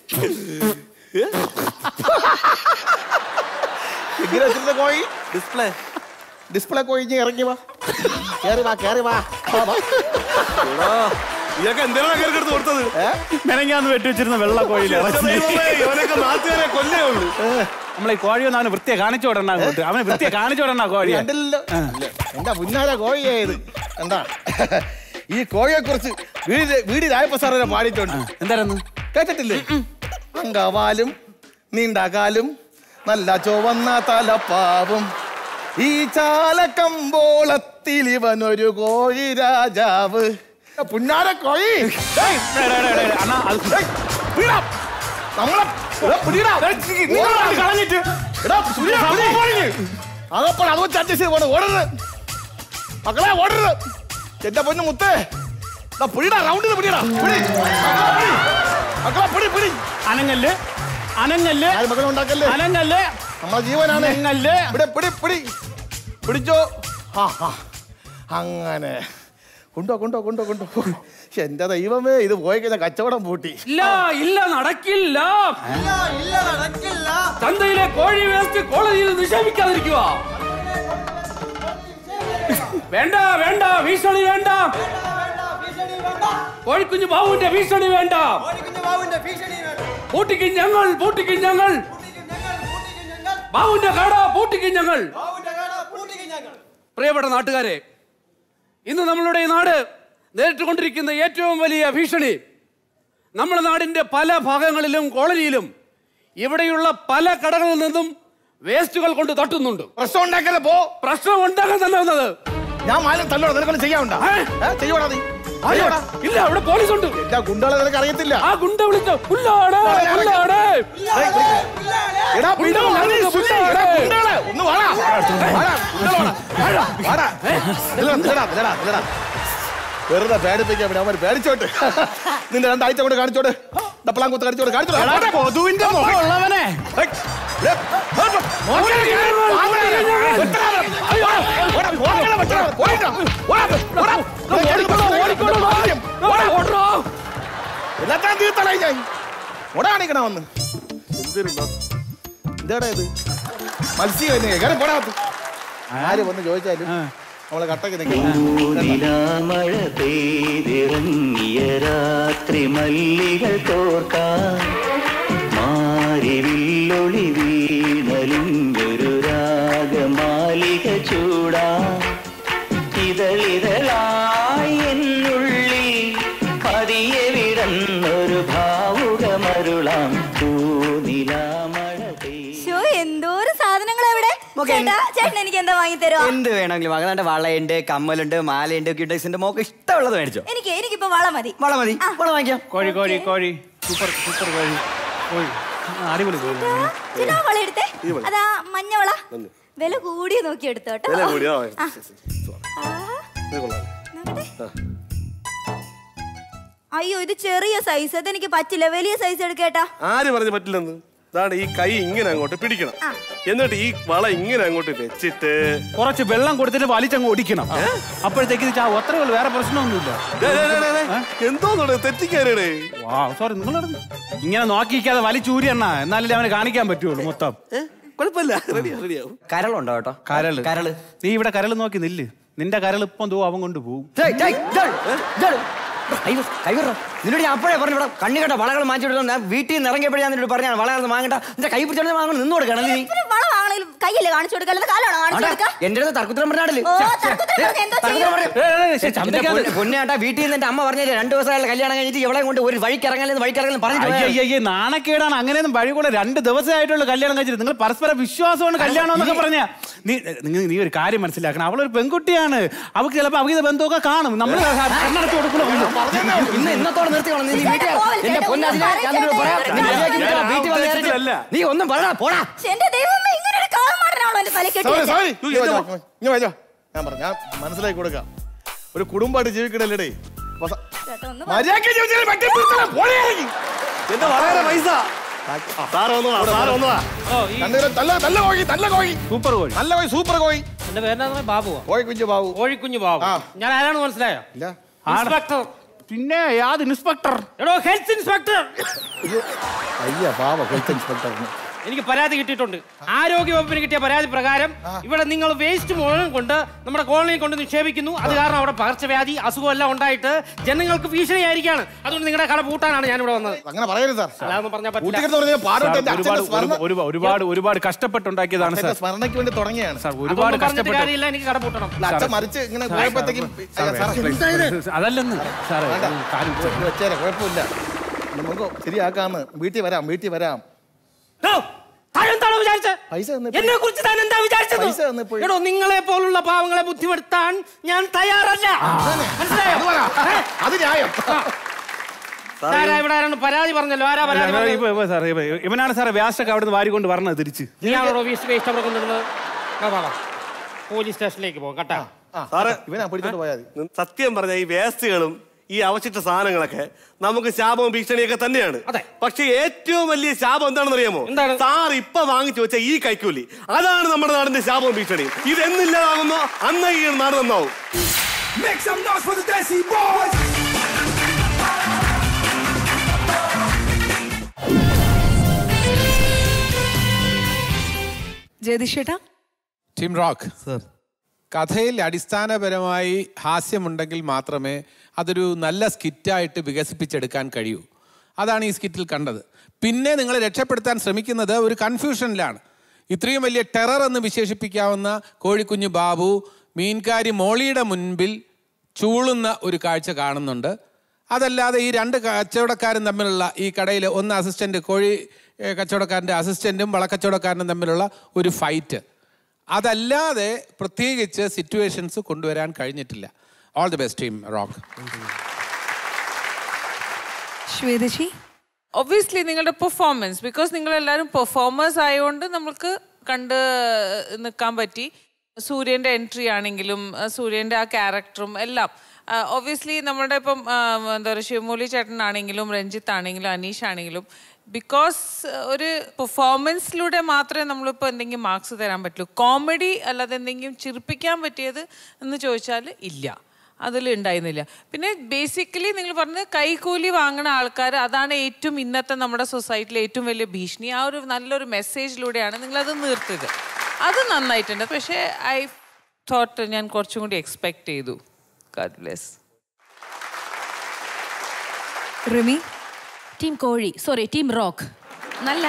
ഇങ്ങനെ വെച്ചിരുന്ന കോഴി ഡിസ്പ്ലേ ഡിസ്പ്ലേ കോഴി ഇനി ഇറങ്ങി വാ കേറി വാ കേറി വാ വാ, വാ. ഇതൊക്കെ എന്തിനാണ് കയറി എടുത്ത് കൊടുത്തത് മെനങ്ങാന്ന് വെട്ടി വെച്ചിരുന്ന വെള്ള കോഴിയിലെ എന്റെ ദൈവമേ, ഇവനൊക്കെ നാട്ടുകാരെ കൊല്ലേ ഉള്ളൂ നമ്മളെ ഈ കോഴി ഒന്ന് അവന് വൃത്തിയെ കാണിച്ചു വിടണ അങ്ങോട്ട് അവന് വൃത്തിയെ കാണിച്ചു വിടണ കോഴി കണ്ടില്ലല്ലോ എന്താ പുന്നാര കോഴിയായത് എന്താ ഈ കോഴിയെ കുറിച്ച് വീട് വീട് രായപ്രസാദ് വരെ പാടിയിട്ടുണ്ട് എന്തായിരുന്നു കേട്ടിട്ടില്ലേ അങ്കവാലും നീണ്ടാകാലും നല്ല ചുവന്ന തലപ്പാവും ഈ ചാലക്കമ്പോളത്തിൽ ഇവനൊരു കോഴി രാജാവ് പുന്നാര കോഴി ഡേയ്, ഡേയ്, പിടിടാ. നമ്മളെ എടാ, പിടിടാ. നിങ്ങളാ കളഞ്ഞിട്ട്. എടാ, പിടിടാ, പിടി. അതപ്പോൾ അത് വെച്ച് അഡ്ജസ്റ്റ് ചെയ്ത് പോണം ഓടരുത് മക്കളെ ഓടരുത് എന്റെ പൊന്നു മുത്തേ ദാ പിടിടാ റൗണ്ടിൽ പിടിടാ പിടി മക്കളെ പിടി. മക്കളെ പിടി പിടി അനങ്ങല്ല് അനങ്ങല്ല് മക്കളെ ഉണ്ടാക്കല്ലേ അനങ്ങല്ല് നമ്മളെ ജീവനാണ് അനങ്ങല്ല് ഇവിടെ പിടി പിടി പിടിച്ചോ ആ ആ അങ്ങനെ കൊണ്ടോ കൊണ്ടോ കൊണ്ടോ കൊണ്ടോ ശ്ശെ, എന്റെ ദൈവമേ ഇത് പോയി കഴിഞ്ഞാൽ കച്ചവടം പൂട്ടി ഇല്ല ഇല്ല നടക്കില്ല ചന്തയിലെ കോഴി വേസ്റ്റ് കോളനിയിൽ നിക്ഷേപിക്കാതിരിക്കുക വേണ്ട വേണ്ട ഭീഷണി വേണ്ട കോഴിക്കുഞ്ഞു ബാബുവിന്റെ ഭീഷണി വേണ്ട പൂട്ടിക്കും ഞങ്ങൾ പൂട്ടിക്കും ഞങ്ങൾ ബാബുവിന്റെ കട പൂട്ടിക്കും ഞങ്ങൾ പ്രിയപ്പെട്ട നാട്ടുകാരെ ഇന്ന് നമ്മളുടെ ഈ നാട് നേരിട്ടുകൊണ്ടിരിക്കുന്ന ഏറ്റവും വലിയ ഭീഷണി നമ്മുടെ നാടിന്റെ പല ഭാഗങ്ങളിലും കോളനിയിലും ഇവിടെയുള്ള പല കടകളിൽ നിന്നും വേസ്റ്റുകൾ കൊണ്ട് തട്ടുന്നുണ്ട് പ്രശ്നം ഉണ്ടാക്കല്ലേ പോ പ്രശ്നം ഉണ്ടാക്കാൻ തന്നെ വന്നത് ഞാൻ മാലം തല്ലോടാ നിനക്കൊന്നും ചെയ്യാനുണ്ടോ ചെയ്യോടാ നീ ചെയ്യോടാ ഇല്ല അവിടെ പോലീസ് ഉണ്ട് എന്റെ ഗുണ്ടകളെ നിനക്ക് അറിയത്തില്ല ആ ഗുണ്ട വിളിച്ചോ പുല്ലാണ് പുല്ലാണ് എടാ ഗുണ്ട പുല്ലാണ്, വിളിച്ചോ, സുല്ലി, എടാ, ഗുണ്ടകളെ, ഒന്ന് വാടാ. വാടാ, ഗുണ്ടകളെ വാടാ. വാടാ, വാടാ. നില്ലെടാ, നില്ലെടാ, നില്ലെടാ, നില്ലെടാ. വെറുതെ പേടിപ്പിക്കാൻ വേണ്ടി അവൻ പേടിച്ചോട്ട് നിന്റെ രണ്ടാഴ്ച കൊണ്ട് കാണിച്ചോട് ഡപ്പളാൻ കുത്ത് കാണിച്ചോട് കാണിച്ചോട് എടാ, കൊതുവിന്റെ മുഖമുള്ളവനെ എല്ലാത്താൻ തീർത്തളായി ഞാൻ ഓടാണിക്കണ വന്ന് എന്താടാ ഇത് മത്സ്യം തന്നെ കയറി പോടാത്ത് ആര് വന്ന് ചോദിച്ചാലും നമ്മളെ കട്ടക്ക് നിൽക്കണം നിലാമഴ പെയ്തിറങ്ങിയ രാത്രി മല്ലികൾ തോർക്കാൻ മാരിവില്ലൊളി വീണലിഞ്ഞൊരു രാഗമാലിക ചൂടാ ഇതളിതളായി എന്നുള്ളിൽ പതിയെ വിടന്നൊരു ഭാവുകമരുളാം പൂ മോക്ക് ചേട്ടാ ചേട്ടൻ എനിക്ക് എന്താ വാങ്ങി തരുമോ എന്ത് വേണമെങ്കിലും വാങ്ങാണ്ട് വളയുണ്ട് കമ്മലുണ്ട് മാലയുണ്ട് ക്യൂട്ടക്സിന്റെ മോക്ക് ഇഷ്ടമുള്ളത് മേടിച്ചോ എനിക്ക് എനിക്കിപ്പോ വള മതി വള മതി വള വാങ്ങിക്കാം കോഴി കോഴി കോഴി സൂപ്പർ സൂപ്പർ കോഴി കോഴി ആ, അടിപൊളി കോഴി ചേട്ടാ വള എടുത്തേ ഈ വള. അതാ മഞ്ഞ വള നന്ദി. വില കൂടിയ നോക്കി എടുത്തോ കേട്ടോ വില കൂടിയോ ആ. ഇത് കൊള്ളാം ആ. അയ്യോ ഇത് ചെറിയ സൈസ് അത് എനിക്ക് പറ്റില്ല വലിയ സൈസ് എടുക്കേട്ടാ ആര് പറഞ്ഞു പറ്റില്ലെന്ന് ഇതാണ് ഈ കൈ ഇങ്ങനെ അങ്ങോട്ട് പിടിക്കണം എന്നിട്ട് ഈ വള ഇങ്ങനെ അങ്ങോട്ട് വെച്ചിട്ട് കുറച്ച് വെള്ളം കൊടുത്തിട്ട് വലിച്ചങ്ങ് ഒടിക്കണം അപ്പോഴത്തേക്ക് ഇത് ചാവും അത്രേ ഉള്ളൂ വേറെ പ്രശ്നമൊന്നുമില്ല എന്തോ തെറ്റിക്കാരേ വാ സോറി നിങ്ങൾ ഇങ്ങനെ നോക്കിയിരിക്കാതെ വലിച്ചൂരി എണ്ണ എന്നാലല്ലേ അവന് കാണിക്കാൻ പറ്റുള്ളൂ മൊത്തം കുഴപ്പമില്ല റെഡി റെഡിയാവും കരളുണ്ടോ കേട്ടോ കരള് കരള് നീ ഇവിടെ കരള് നോക്കി നില്ല് നിന്റെ കരൾ ഇപ്പം തൂ അവൻ കൊണ്ട് പോവും ഡേയ്, ഡേയ്, ഡേയ്, ഡേയ്. അയ്യോ, കൈവിടറോ. നിന്നോട് ഞാൻ അപ്പോഴേ പറഞ്ഞു ഇവിടെ കണ്ണി കണ്ട വളകൾ മാറ്റി ഞാൻ വീട്ടിൽ നിന്ന് ഇറങ്ങിയപ്പോഴേ ഞാൻ നിന്നോട് പറഞ്ഞാണ് വളകൾ വാങ്ങണ്ട നിന്റെ കൈ പിടിച്ചോണ്ട് വാങ്ങണം നിന്ന് കൊടുക്കണം നീ ഇത്തിരി വള വാങ്ങണമെങ്കിലും കയ്യല്ലേ കാണിച്ചു കൊടുക്കുക അല്ലെങ്കിൽ കാലാണോ കാണിച്ചു കൊടുക്കുക എന്റെ അടുത്ത് തർക്കുത്തരം പറഞ്ഞാടല്ലേ ഓ, തർക്കുത്തരം പറഞ്ഞാ എന്താ ചെയ്യും? പൊന്നേട്ടാ വീട്ടിൽ നിന്ന് എന്റെ അമ്മ പറഞ്ഞിട്ട് രണ്ടു ദിവസമായുള്ള കല്യാണം കഴിഞ്ഞിട്ട് ഇവളെ കൊണ്ട് ഒരു വഴിക്ക് ഇറങ്ങാൻ വഴിക്ക് ഇറങ്ങാൻ പറഞ്ഞു അയ്യയ്യേ നാണക്കേടാണ് അങ്ങനെയൊന്നും വഴി കൂടെ രണ്ട് ദിവസമായിട്ടുള്ള കല്യാണം കഴിച്ചിട്ട് നിങ്ങൾ പരസ്പര വിശ്വാസമാണ് കല്യാണം എന്നൊക്കെ പറഞ്ഞ നീ നിങ്ങൾ നീ ഒരു കാര്യം മനസ്സിലാക്കണം അവളൊരു പെൺകുട്ടിയാണ് അവൾക്ക് ചിലപ്പോൾ അവിഹിത ബന്ധമൊക്കെ കാണും നമ്മൾ കണ്ണടച്ച് കൊടുക്കണം ഇന്ന് ഇന്നത്തോടെ നിർത്തിക്കോളാം നീ വീട്ടിൽ എന്റെ പൊന്നതിനെ ഞാൻ നിന്നോട് പറയാം നീ മര്യാദയ്ക്ക് നിൽക്കണം. വീട്ടിൽ വന്ന് കയറിയിട്ട് നീ ഒന്നും പറ പോടാ ശ്ശെ, എന്റെ ദൈവമേ ഇങ്ങനെ ഒരു കാലമാടനാണോ എന്റെ തല സോറി കെട്ടി സോറി ഇങ്ങനെ വായിച്ചോ ഞാൻ പറഞ്ഞു ഞാൻ മനസ്സിലാക്കി കൊടുക്കാം ഒരു കുടുംബമായിട്ട് ജീവിക്കണല്ലേ മര്യാദയ്ക്ക് ജീവിച്ചാൽ പറ്റി പിടിച്ചോളാം. പോടേ ഇറങ്ങി. എന്റെ വളരെ പൈസ സാറ് വന്നോളാ സാറ് വന്നോളാ രണ്ടുപേരും നല്ല നല്ല കോഴി നല്ല കോഴി സൂപ്പർ കോഴി നല്ല കോഴി സൂപ്പർ കോഴി എന്റെ പേരെന്താ ബാബു കോഴി കുഞ്ഞു ബാബു കോഴിക്കുഞ്ഞു ബാബു ഞാൻ ആരാണ് മനസ്സിലായോ ഇല്ല ഇൻസ്പെക്ടർ പിന്നെ യാത് ഇൻസ്പെക്ടർ എടോ ഹെൽത്ത് ഇൻസ്പെക്ടർ അയ്യ പാവ ഹെൽത്ത് ഇൻസ്പെക്ടറിന് എനിക്ക് പരാതി കിട്ടിയിട്ടുണ്ട് ആരോഗ്യ വകുപ്പിന് കിട്ടിയ പരാതി പ്രകാരം ഇവിടെ നിങ്ങൾ വേസ്റ്റ് മുഴുവൻ കൊണ്ട് നമ്മുടെ കോളനിയിൽ കൊണ്ട് നിക്ഷേപിക്കുന്നു അത് കാരണം അവിടെ പകർച്ചവ്യാധി അസുഖമെല്ലാം ഉണ്ടായിട്ട് ജനങ്ങൾക്ക് ഭീഷണിയായിരിക്കാണ് അതുകൊണ്ട് നിങ്ങളുടെ കട പൂട്ടാനാണ് ഞാൻ ഇവിടെ വന്നത് അങ്ങനെ പറയരുത് സാർ അല്ലാതൊന്നും പറഞ്ഞാൽ കൂട്ടുകെട്ട് പറഞ്ഞാൽ പാടോട്ട് എന്റെ ഒരുപാട് അച്ഛന്റെ സ്മരണ ഒരുപാട് ഒരുപാട് ഒരുപാട് കഷ്ടപ്പെട്ടുണ്ടാക്കിയതാണ് അച്ഛന്റെ സാർ സ്മരണയ്ക്ക് വേണ്ടി തുടങ്ങിയാണ് സാർ ഒരുപാട് അതൊന്നും പറഞ്ഞിട്ട് കഷ്ടപ്പെട്ടു കാര്യമില്ല എനിക്ക് കട പൂട്ടണം അല്ല, അച്ഛൻ മരിച്ച് ഇങ്ങനെ പോയപ്പോഴത്തേക്കും സാറേ, സാറേ, സാറേ, അതല്ലെന്ന് സാറേ കാര്യം ഇത് വെച്ചേരെ കുഴപ്പമില്ല നമുക്ക് ശരിയാക്കാന്ന് വീട്ടിൽ വരാം വീട്ടിൽ വരാം താൻ എന്താണ് വിചാരിച്ചത് പൈസ എന്നെ കുറിച്ച് താൻ എന്താ വിചാരിച്ചത് പൈസ തന്നപ്പോഴേ- എടോ നിങ്ങളെ പോലുള്ള പാവങ്ങളെ ബുദ്ധിമുട്ടാൻ ഞാൻ തയ്യാറല്ല മനസ്സിലായോ ഏ? അത് ന്യായം ആരാ ഇവിടെ ആരാണ് പരാതി പറഞ്ഞല്ലോ ആരാ പരാതി പറഞ്ഞത്? ഇപ്പൊ- ഇപ്പൊ സാറേ ഇപ്പൊ ഇവനാണ് സാറേ വ്യാസൊക്കെ അവിടെ നിന്ന് വാരിക്കൊണ്ട് വരണത് തിരിച്ച് നീയാണോ വേസ്റ്റ് വേസ്റ്റ് അവിടെ കൊണ്ടിടുന്നത് വാ, വാ, വാ. പോലീസ് സ്റ്റേഷനിലേക്ക് പോകും കേട്ടാ സാറ് ഇവനാ പിടിച്ചോണ്ട് പോയാൽ മതി സത്യം പറഞ്ഞ ഈ വേസ്റ്റുകളും ഈ അവശിഷ്ട സാധനങ്ങളൊക്കെ നമുക്ക് ശാപവും ഭീഷണിയൊക്കെ തന്നെയാണ് പക്ഷെ ഏറ്റവും വലിയ ശാപം എന്താണെന്ന് അറിയാമോ സാർ ഇപ്പൊ വാങ്ങിച്ചു വെച്ച ഈ കൈക്കൂലി അതാണ് നമ്മുടെ നാടിന്റെ ശാപവും ഭീഷണിയും ഇതെന്നില്ലാതാകുന്നോ അന്ന് ഈ നാട് നന്നാവും Make some noise for the Desi Boys! ജയതിഷേട്ടാ ടീം റോക്ക് സർ കഥയിൽ അടിസ്ഥാനപരമായി ഹാസ്യമുണ്ടെങ്കിൽ മാത്രമേ അതൊരു നല്ല സ്കിറ്റായിട്ട് വികസിപ്പിച്ചെടുക്കാൻ കഴിയൂ അതാണ് ഈ സ്കിറ്റിൽ കണ്ടത് പിന്നെ നിങ്ങളെ രക്ഷപ്പെടുത്താൻ ശ്രമിക്കുന്നത് ഒരു കൺഫ്യൂഷനിലാണ് ഇത്രയും വലിയ ടെറർ എന്ന് വിശേഷിപ്പിക്കാവുന്ന കോഴിക്കുഞ്ഞു ബാബു മീൻകാരി മോളിയുടെ മുൻപിൽ ചൂളുന്ന ഒരു കാഴ്ച കാണുന്നുണ്ട് അതല്ലാതെ ഈ രണ്ട് കച്ചവടക്കാരും തമ്മിലുള്ള ഈ കടയിൽ ഒന്ന് അസിസ്റ്റന്റ് കോഴി ഏഹ്, കച്ചവടക്കാരൻ്റെ അസിസ്റ്റന്റും വളക്കച്ചവടക്കാരനും തമ്മിലുള്ള ഒരു ഫൈറ്റ് അതല്ലാതെ പ്രത്യേകിച്ച് സിറ്റുവേഷൻസ് കൊണ്ടുവരാൻ കഴിഞ്ഞിട്ടില്ല all the best team rock ശ്വേതശി ഒബ്വിയസ്ലി നിങ്ങളുടെ പെർഫോമൻസ് ബിക്കോസ് നിങ്ങൾ എല്ലാവരും പെർഫോമേഴ്സ് ആയതുകൊണ്ട് നമുക്ക് കണ്ട് നിൽക്കാൻ പറ്റി സൂര്യൻ്റെ എൻട്രി ആണെങ്കിലും ആ, സൂര്യൻ്റെ ആ ക്യാരക്ടറും എല്ലാം ഒബ്വിയസ്ലി നമ്മുടെ ഇപ്പം ആ, എന്താ പറയുക ശിവമൂലി ചേട്ടനാണെങ്കിലും രഞ്ജിത്ത് ആണെങ്കിലും അനീഷ് ആണെങ്കിലും ബിക്കോസ് ഒരു പെർഫോമൻസിലൂടെ മാത്രമേ നമ്മളിപ്പോൾ എന്തെങ്കിലും മാർക്സ് തരാൻ പറ്റുള്ളൂ കോമഡി അല്ലാതെ എന്തെങ്കിലും ചിരിപ്പിക്കാൻ പറ്റിയത് എന്ന് ചോദിച്ചാൽ ഇല്ല അതിൽ ഉണ്ടായിരുന്നില്ല പിന്നെ ബേസിക്കലി നിങ്ങൾ പറഞ്ഞത് കൈക്കൂലി വാങ്ങുന്ന ആൾക്കാർ അതാണ് ഏറ്റവും ഇന്നത്തെ നമ്മുടെ സൊസൈറ്റിയിലെ ഏറ്റവും വലിയ ഭീഷണി ആ ഒരു നല്ലൊരു മെസ്സേജിലൂടെയാണ് നിങ്ങളത് നിർത്തിയത് അത് നന്നായിട്ടുണ്ട് പക്ഷേ ഐ തോട്ട് ഞാൻ കുറച്ചും കൂടി എക്സ്പെക്ട് ചെയ്തു ഗാഡ് ബ്ലെസ് റിമി ടീം കോഴി സോറി ടീം റോക്ക് നല്ല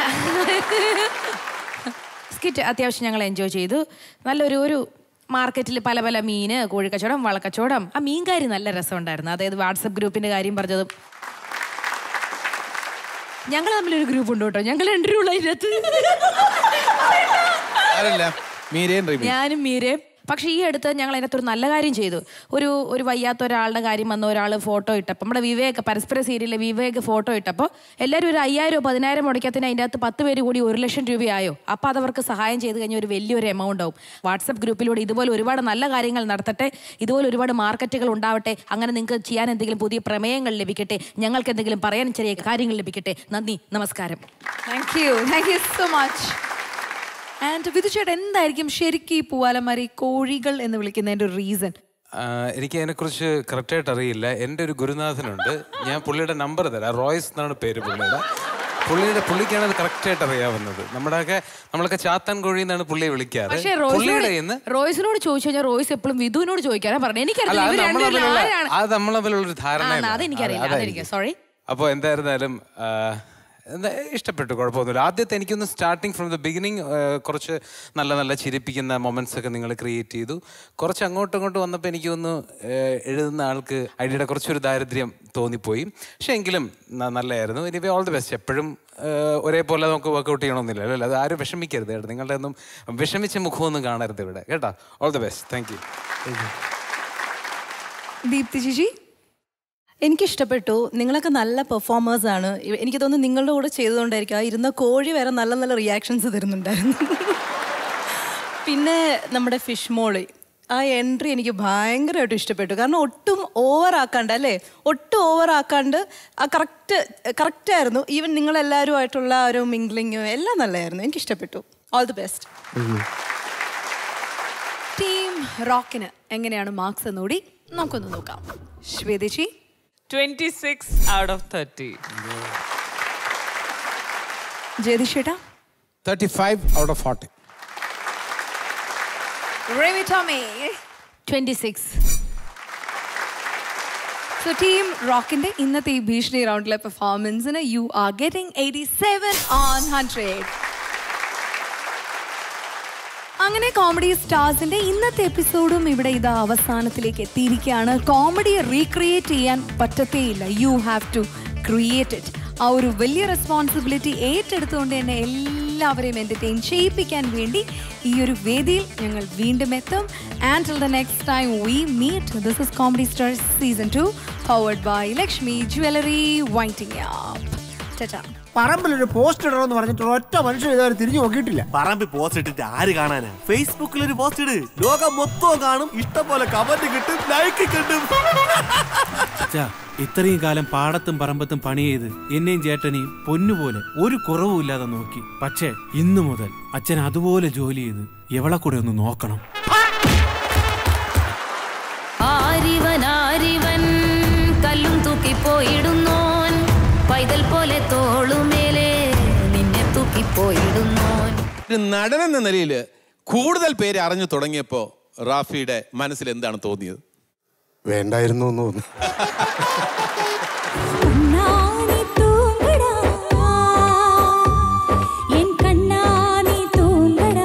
സ്കിറ്റ് അത്യാവശ്യം ഞങ്ങൾ എൻജോയ് ചെയ്തു നല്ലൊരു ഒരു മാർക്കറ്റിൽ പല പല മീന് കോഴിക്കച്ചവടം വളക്കച്ചവടം ആ മീൻകാരി നല്ല രസമുണ്ടായിരുന്നു അതായത് വാട്സപ്പ് ഗ്രൂപ്പിന്റെ കാര്യം പറഞ്ഞതും ഞങ്ങൾ തമ്മിലൊരു ഗ്രൂപ്പ് ഉണ്ട് കേട്ടോ ഞങ്ങൾ രണ്ടുപേരുള്ള അതിനകത്ത് ആരല്ല മീരയും റിമി ഞാനും മീരയും പക്ഷെ ഈ അടുത്ത് ഞങ്ങൾ അതിനകത്ത് ഒരു നല്ല കാര്യം ചെയ്തു ഒരു ഒരു വയ്യാത്ത ഒരാളുടെ കാര്യം വന്ന ഒരാൾ ഫോട്ടോ ഇട്ടപ്പോൾ നമ്മുടെ വിവേക് പരസ്പര സീരിയലിലെ വിവേക് ഫോട്ടോ ഇട്ടപ്പോൾ എല്ലാവരും ഒരു അയ്യായിരം പതിനായിരം മുടക്കത്തിന് അതിൻ്റെ അകത്ത് പത്ത് പേര് കൂടി ഒരു ലക്ഷം രൂപയായോ അപ്പോൾ അതവർക്ക് സഹായം ചെയ്ത് കഴിഞ്ഞാൽ ഒരു വലിയൊരു എമൗണ്ട് ആവും വാട്സപ്പ് ഗ്രൂപ്പിലൂടെ ഇതുപോലെ ഒരുപാട് നല്ല കാര്യങ്ങൾ നടത്തട്ടെ ഇതുപോലെ ഒരുപാട് മാർക്കറ്റുകൾ ഉണ്ടാവട്ടെ അങ്ങനെ നിങ്ങൾക്ക് ചെയ്യാൻ എന്തെങ്കിലും പുതിയ പ്രമേയങ്ങൾ ലഭിക്കട്ടെ ഞങ്ങൾക്ക് എന്തെങ്കിലും പറയാൻ ചെറിയ കാര്യങ്ങൾ ലഭിക്കട്ടെ നന്ദി നമസ്കാരം thank you thank you so much and വിധുചേട്ടൻ എന്തായിരിക്കും ശരിക്കും ഈ പൂവാലന്മാരെ കോഴികൾ എന്ന് വിളിക്കുന്നതിന്റെ ഒരു റീസൺ ആ, എനിക്ക് അതിനെക്കുറിച്ച് കറക്റ്റായിട്ട് അറിയില്ല എൻ്റെ ഒരു ഗുരുനാഥനുണ്ട് ഞാൻ പുള്ളിയുടെ നമ്പർ തരാം റോയ്സ് എന്നാണ് പേര് പുള്ളിയുടെ പുള്ളിയുടെ പുള്ളിക്കാണ് അത് കറക്റ്റായിട്ട് അറിയാവുന്നത് നമ്മുടെയൊക്കെ നമ്മളൊക്കെ ചാത്താൻ കോഴി എന്നാണ് പുള്ളിയെ വിളിക്കാറ് പക്ഷേ പുള്ളിയുടെ റോയ്സിനോട് ഇന്ന് റോയ്സിനോട് ചോദിച്ചു കഴിഞ്ഞാൽ റോയ്സ് എപ്പോഴും വിധുവിനോട് ചോദിക്കാനാ പറഞ്ഞത് അല്ല എനിക്കറിയില്ല അത് ഇവർ നമ്മൾ രണ്ടുപേരിൽ തമ്മിലുള്ള ആരാണ് അത് നമ്മൾ തമ്മിലുള്ളൊരു ധാരണ ആ, അതെനിക്കറിയില്ല അതെനിക്ക് സോറി അപ്പോൾ എന്തായിരുന്നാലും ആ, എന്താ ഇഷ്ടപ്പെട്ടു കുഴപ്പമൊന്നുമില്ല ആദ്യത്തെ എനിക്കൊന്ന് സ്റ്റാർട്ടിങ് ഫ്രം ദ ബിഗിനിങ് കുറച്ച് നല്ല നല്ല ചിരിപ്പിക്കുന്ന മൊമെന്റ്സ് ഒക്കെ നിങ്ങൾ ക്രിയേറ്റ് ചെയ്തു കുറച്ച് അങ്ങോട്ടും ഇങ്ങോട്ടും വന്നപ്പോൾ എനിക്കൊന്ന് എഴുതുന്ന ആൾക്ക് ഐഡിയയുടെ കുറച്ചൊരു ദാരിദ്ര്യം തോന്നിപ്പോയി പക്ഷേ എങ്കിലും ന- നല്ലതായിരുന്നു ഇനി ഓൾ ദി ബെസ്റ്റ് എപ്പോഴും ഏഹ്, ഒരേപോലെ നമുക്ക് വർക്കൗട്ട് ചെയ്യണമെന്നില്ല അല്ലേ അത് ആരും വിഷമിക്കരുത് കേട്ടോ നിങ്ങളുടെ ഒന്നും വിഷമിച്ച മുഖമൊന്നും കാണരുത് ഇവിടെ കേട്ടോ all the best thank you Deepthi ജിജി എനിക്കിഷ്ടപ്പെട്ടു നിങ്ങളൊക്കെ നല്ല പെർഫോമേഴ്സ് ആണ് ഇവ- എനിക്ക് തോന്നുന്നു നിങ്ങളുടെ കൂടെ ചെയ്തുകൊണ്ടായിരിക്കും ആ ഇരുന്ന കോഴി വരെ നല്ല നല്ല റിയാക്ഷൻസ് തരുന്നുണ്ടായിരുന്നു പിന്നെ നമ്മുടെ ഫിഷ് മോളി ആ എൻട്രി എനിക്ക് ഭയങ്കരമായിട്ട് ഇഷ്ടപ്പെട്ടു കാരണം ഒട്ടും ഓവർ ആക്കാണ്ട് അല്ലേ ഒട്ടും ഓവർ ആക്കാണ്ട് ആ കറക്റ്റ് കറക്റ്റ് ആയിരുന്നു ഈവൻ നിങ്ങളെല്ലാവരുമായിട്ടുള്ള ആ ഒരു മിംഗ്ലിങ്ങും എല്ലാം നല്ലതായിരുന്നു എനിക്ക് ഇഷ്ടപ്പെട്ടു ഓൾ ദി ബെസ്റ്റ് ടീം റോക്കിന് എങ്ങനെയാണ് മാർക്സ് എന്നുകൂടി നമുക്കൊന്ന് നോക്കാം Shwethaji twenty six out of thirty ജയതിഷേട്ടാ thirty five out of forty Remi Tomy twenty six so team റോക്കിന്റെ ഇന്നത്തെ ഈ ഭീഷണി റൗണ്ടിലെ പെർഫോമൻസിന് you are getting eighty seven on hundred അങ്ങനെ കോമഡി സ്റ്റാർസിന്റെ ഇന്നത്തെ എപ്പിസോഡും ഇവിടെ ഇതാ അവസാനത്തിലേക്ക് എത്തിയിരിക്കുകയാണ് കോമഡി റീക്രിയേറ്റ് ചെയ്യാൻ പറ്റത്തേയില്ല U have to create it ആ ഒരു വലിയ റെസ്പോൺസിബിലിറ്റി ഏറ്റെടുത്തുകൊണ്ട് തന്നെ എല്ലാവരെയും എൻ്റർടൈൻ ചെയ്യിപ്പിക്കാൻ വേണ്ടി ഈ ഒരു വേദിയിൽ ഞങ്ങൾ വീണ്ടും എത്തും and till the next time we meet this is comedy stars season two powered by Lakshmi jewellery waiting ചേട്ടാ പറമ്പിലൊരു പോസ്റ്റ് ഇടണമെന്ന് പറഞ്ഞിട്ട് ഒറ്റ മനുഷ്യൻ ഇതുവരെ തിരിഞ്ഞു നോക്കിയിട്ടില്ല പറമ്പിൽ പോസ്റ്റ് ഇട്ടിട്ട് ആര് കാണാനാ ഫേസ്ബുക്കിൽ ഒരു പോസ്റ്റ് ഇട് ലോകം മൊത്തം കാണും ഇഷ്ടം പോലെ കമന്റ് കിട്ടും ലൈക്ക് കിട്ടും അച്ഛാ ഇത്രയും കാലം പാടത്തും പറമ്പത്തും പണി ചെയ്ത് എന്നെയും ചേട്ടനെയും പൊന്നുപോലെ ഒരു കുറവുമില്ലാതെ നോക്കി പക്ഷേ ഇന്നു മുതൽ അച്ഛൻ അതുപോലെ ജോലി ചെയ്ത് എവളെ കൂടെ ഒന്ന് നോക്കണം ആരിവൻ ആരിവൻ കല്ലും തൂക്കിപ്പോയിടുന്നോൻ പൈതൽ പോലെ തോളുമേലെ നിന്നെ തൂക്കിപ്പോയിടുന്നോൻ ഒരു നടൻ എന്ന നിലയിൽ കൂടുതൽ പേര് അറിഞ്ഞു തുടങ്ങിയപ്പോൾ റാഫിയുടെ മനസ്സിൽ എന്താണ് തോന്നിയത് വേണ്ടായിരുന്നു എന്ന് തോന്നുന്നു കണ്ണാനി തൂങ്ങടാ എൻ കണ്ണാനി തൂങ്ങടാ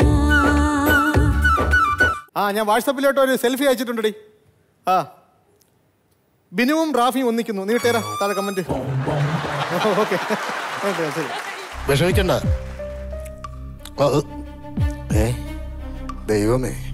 ആ ഞാൻ വാട്സപ്പിലോട്ട് ഒരു സെൽഫി അയച്ചിട്ടുണ്ടടി ആ ബിനുവും റാഫിയും ഒന്നിക്കുന്നു നീ ഇട്ടേരാ താഴെ കമന്റ് ഓക്കെ ശരി വിഷമിക്കണ്ട അത് ഏ ദൈവമേ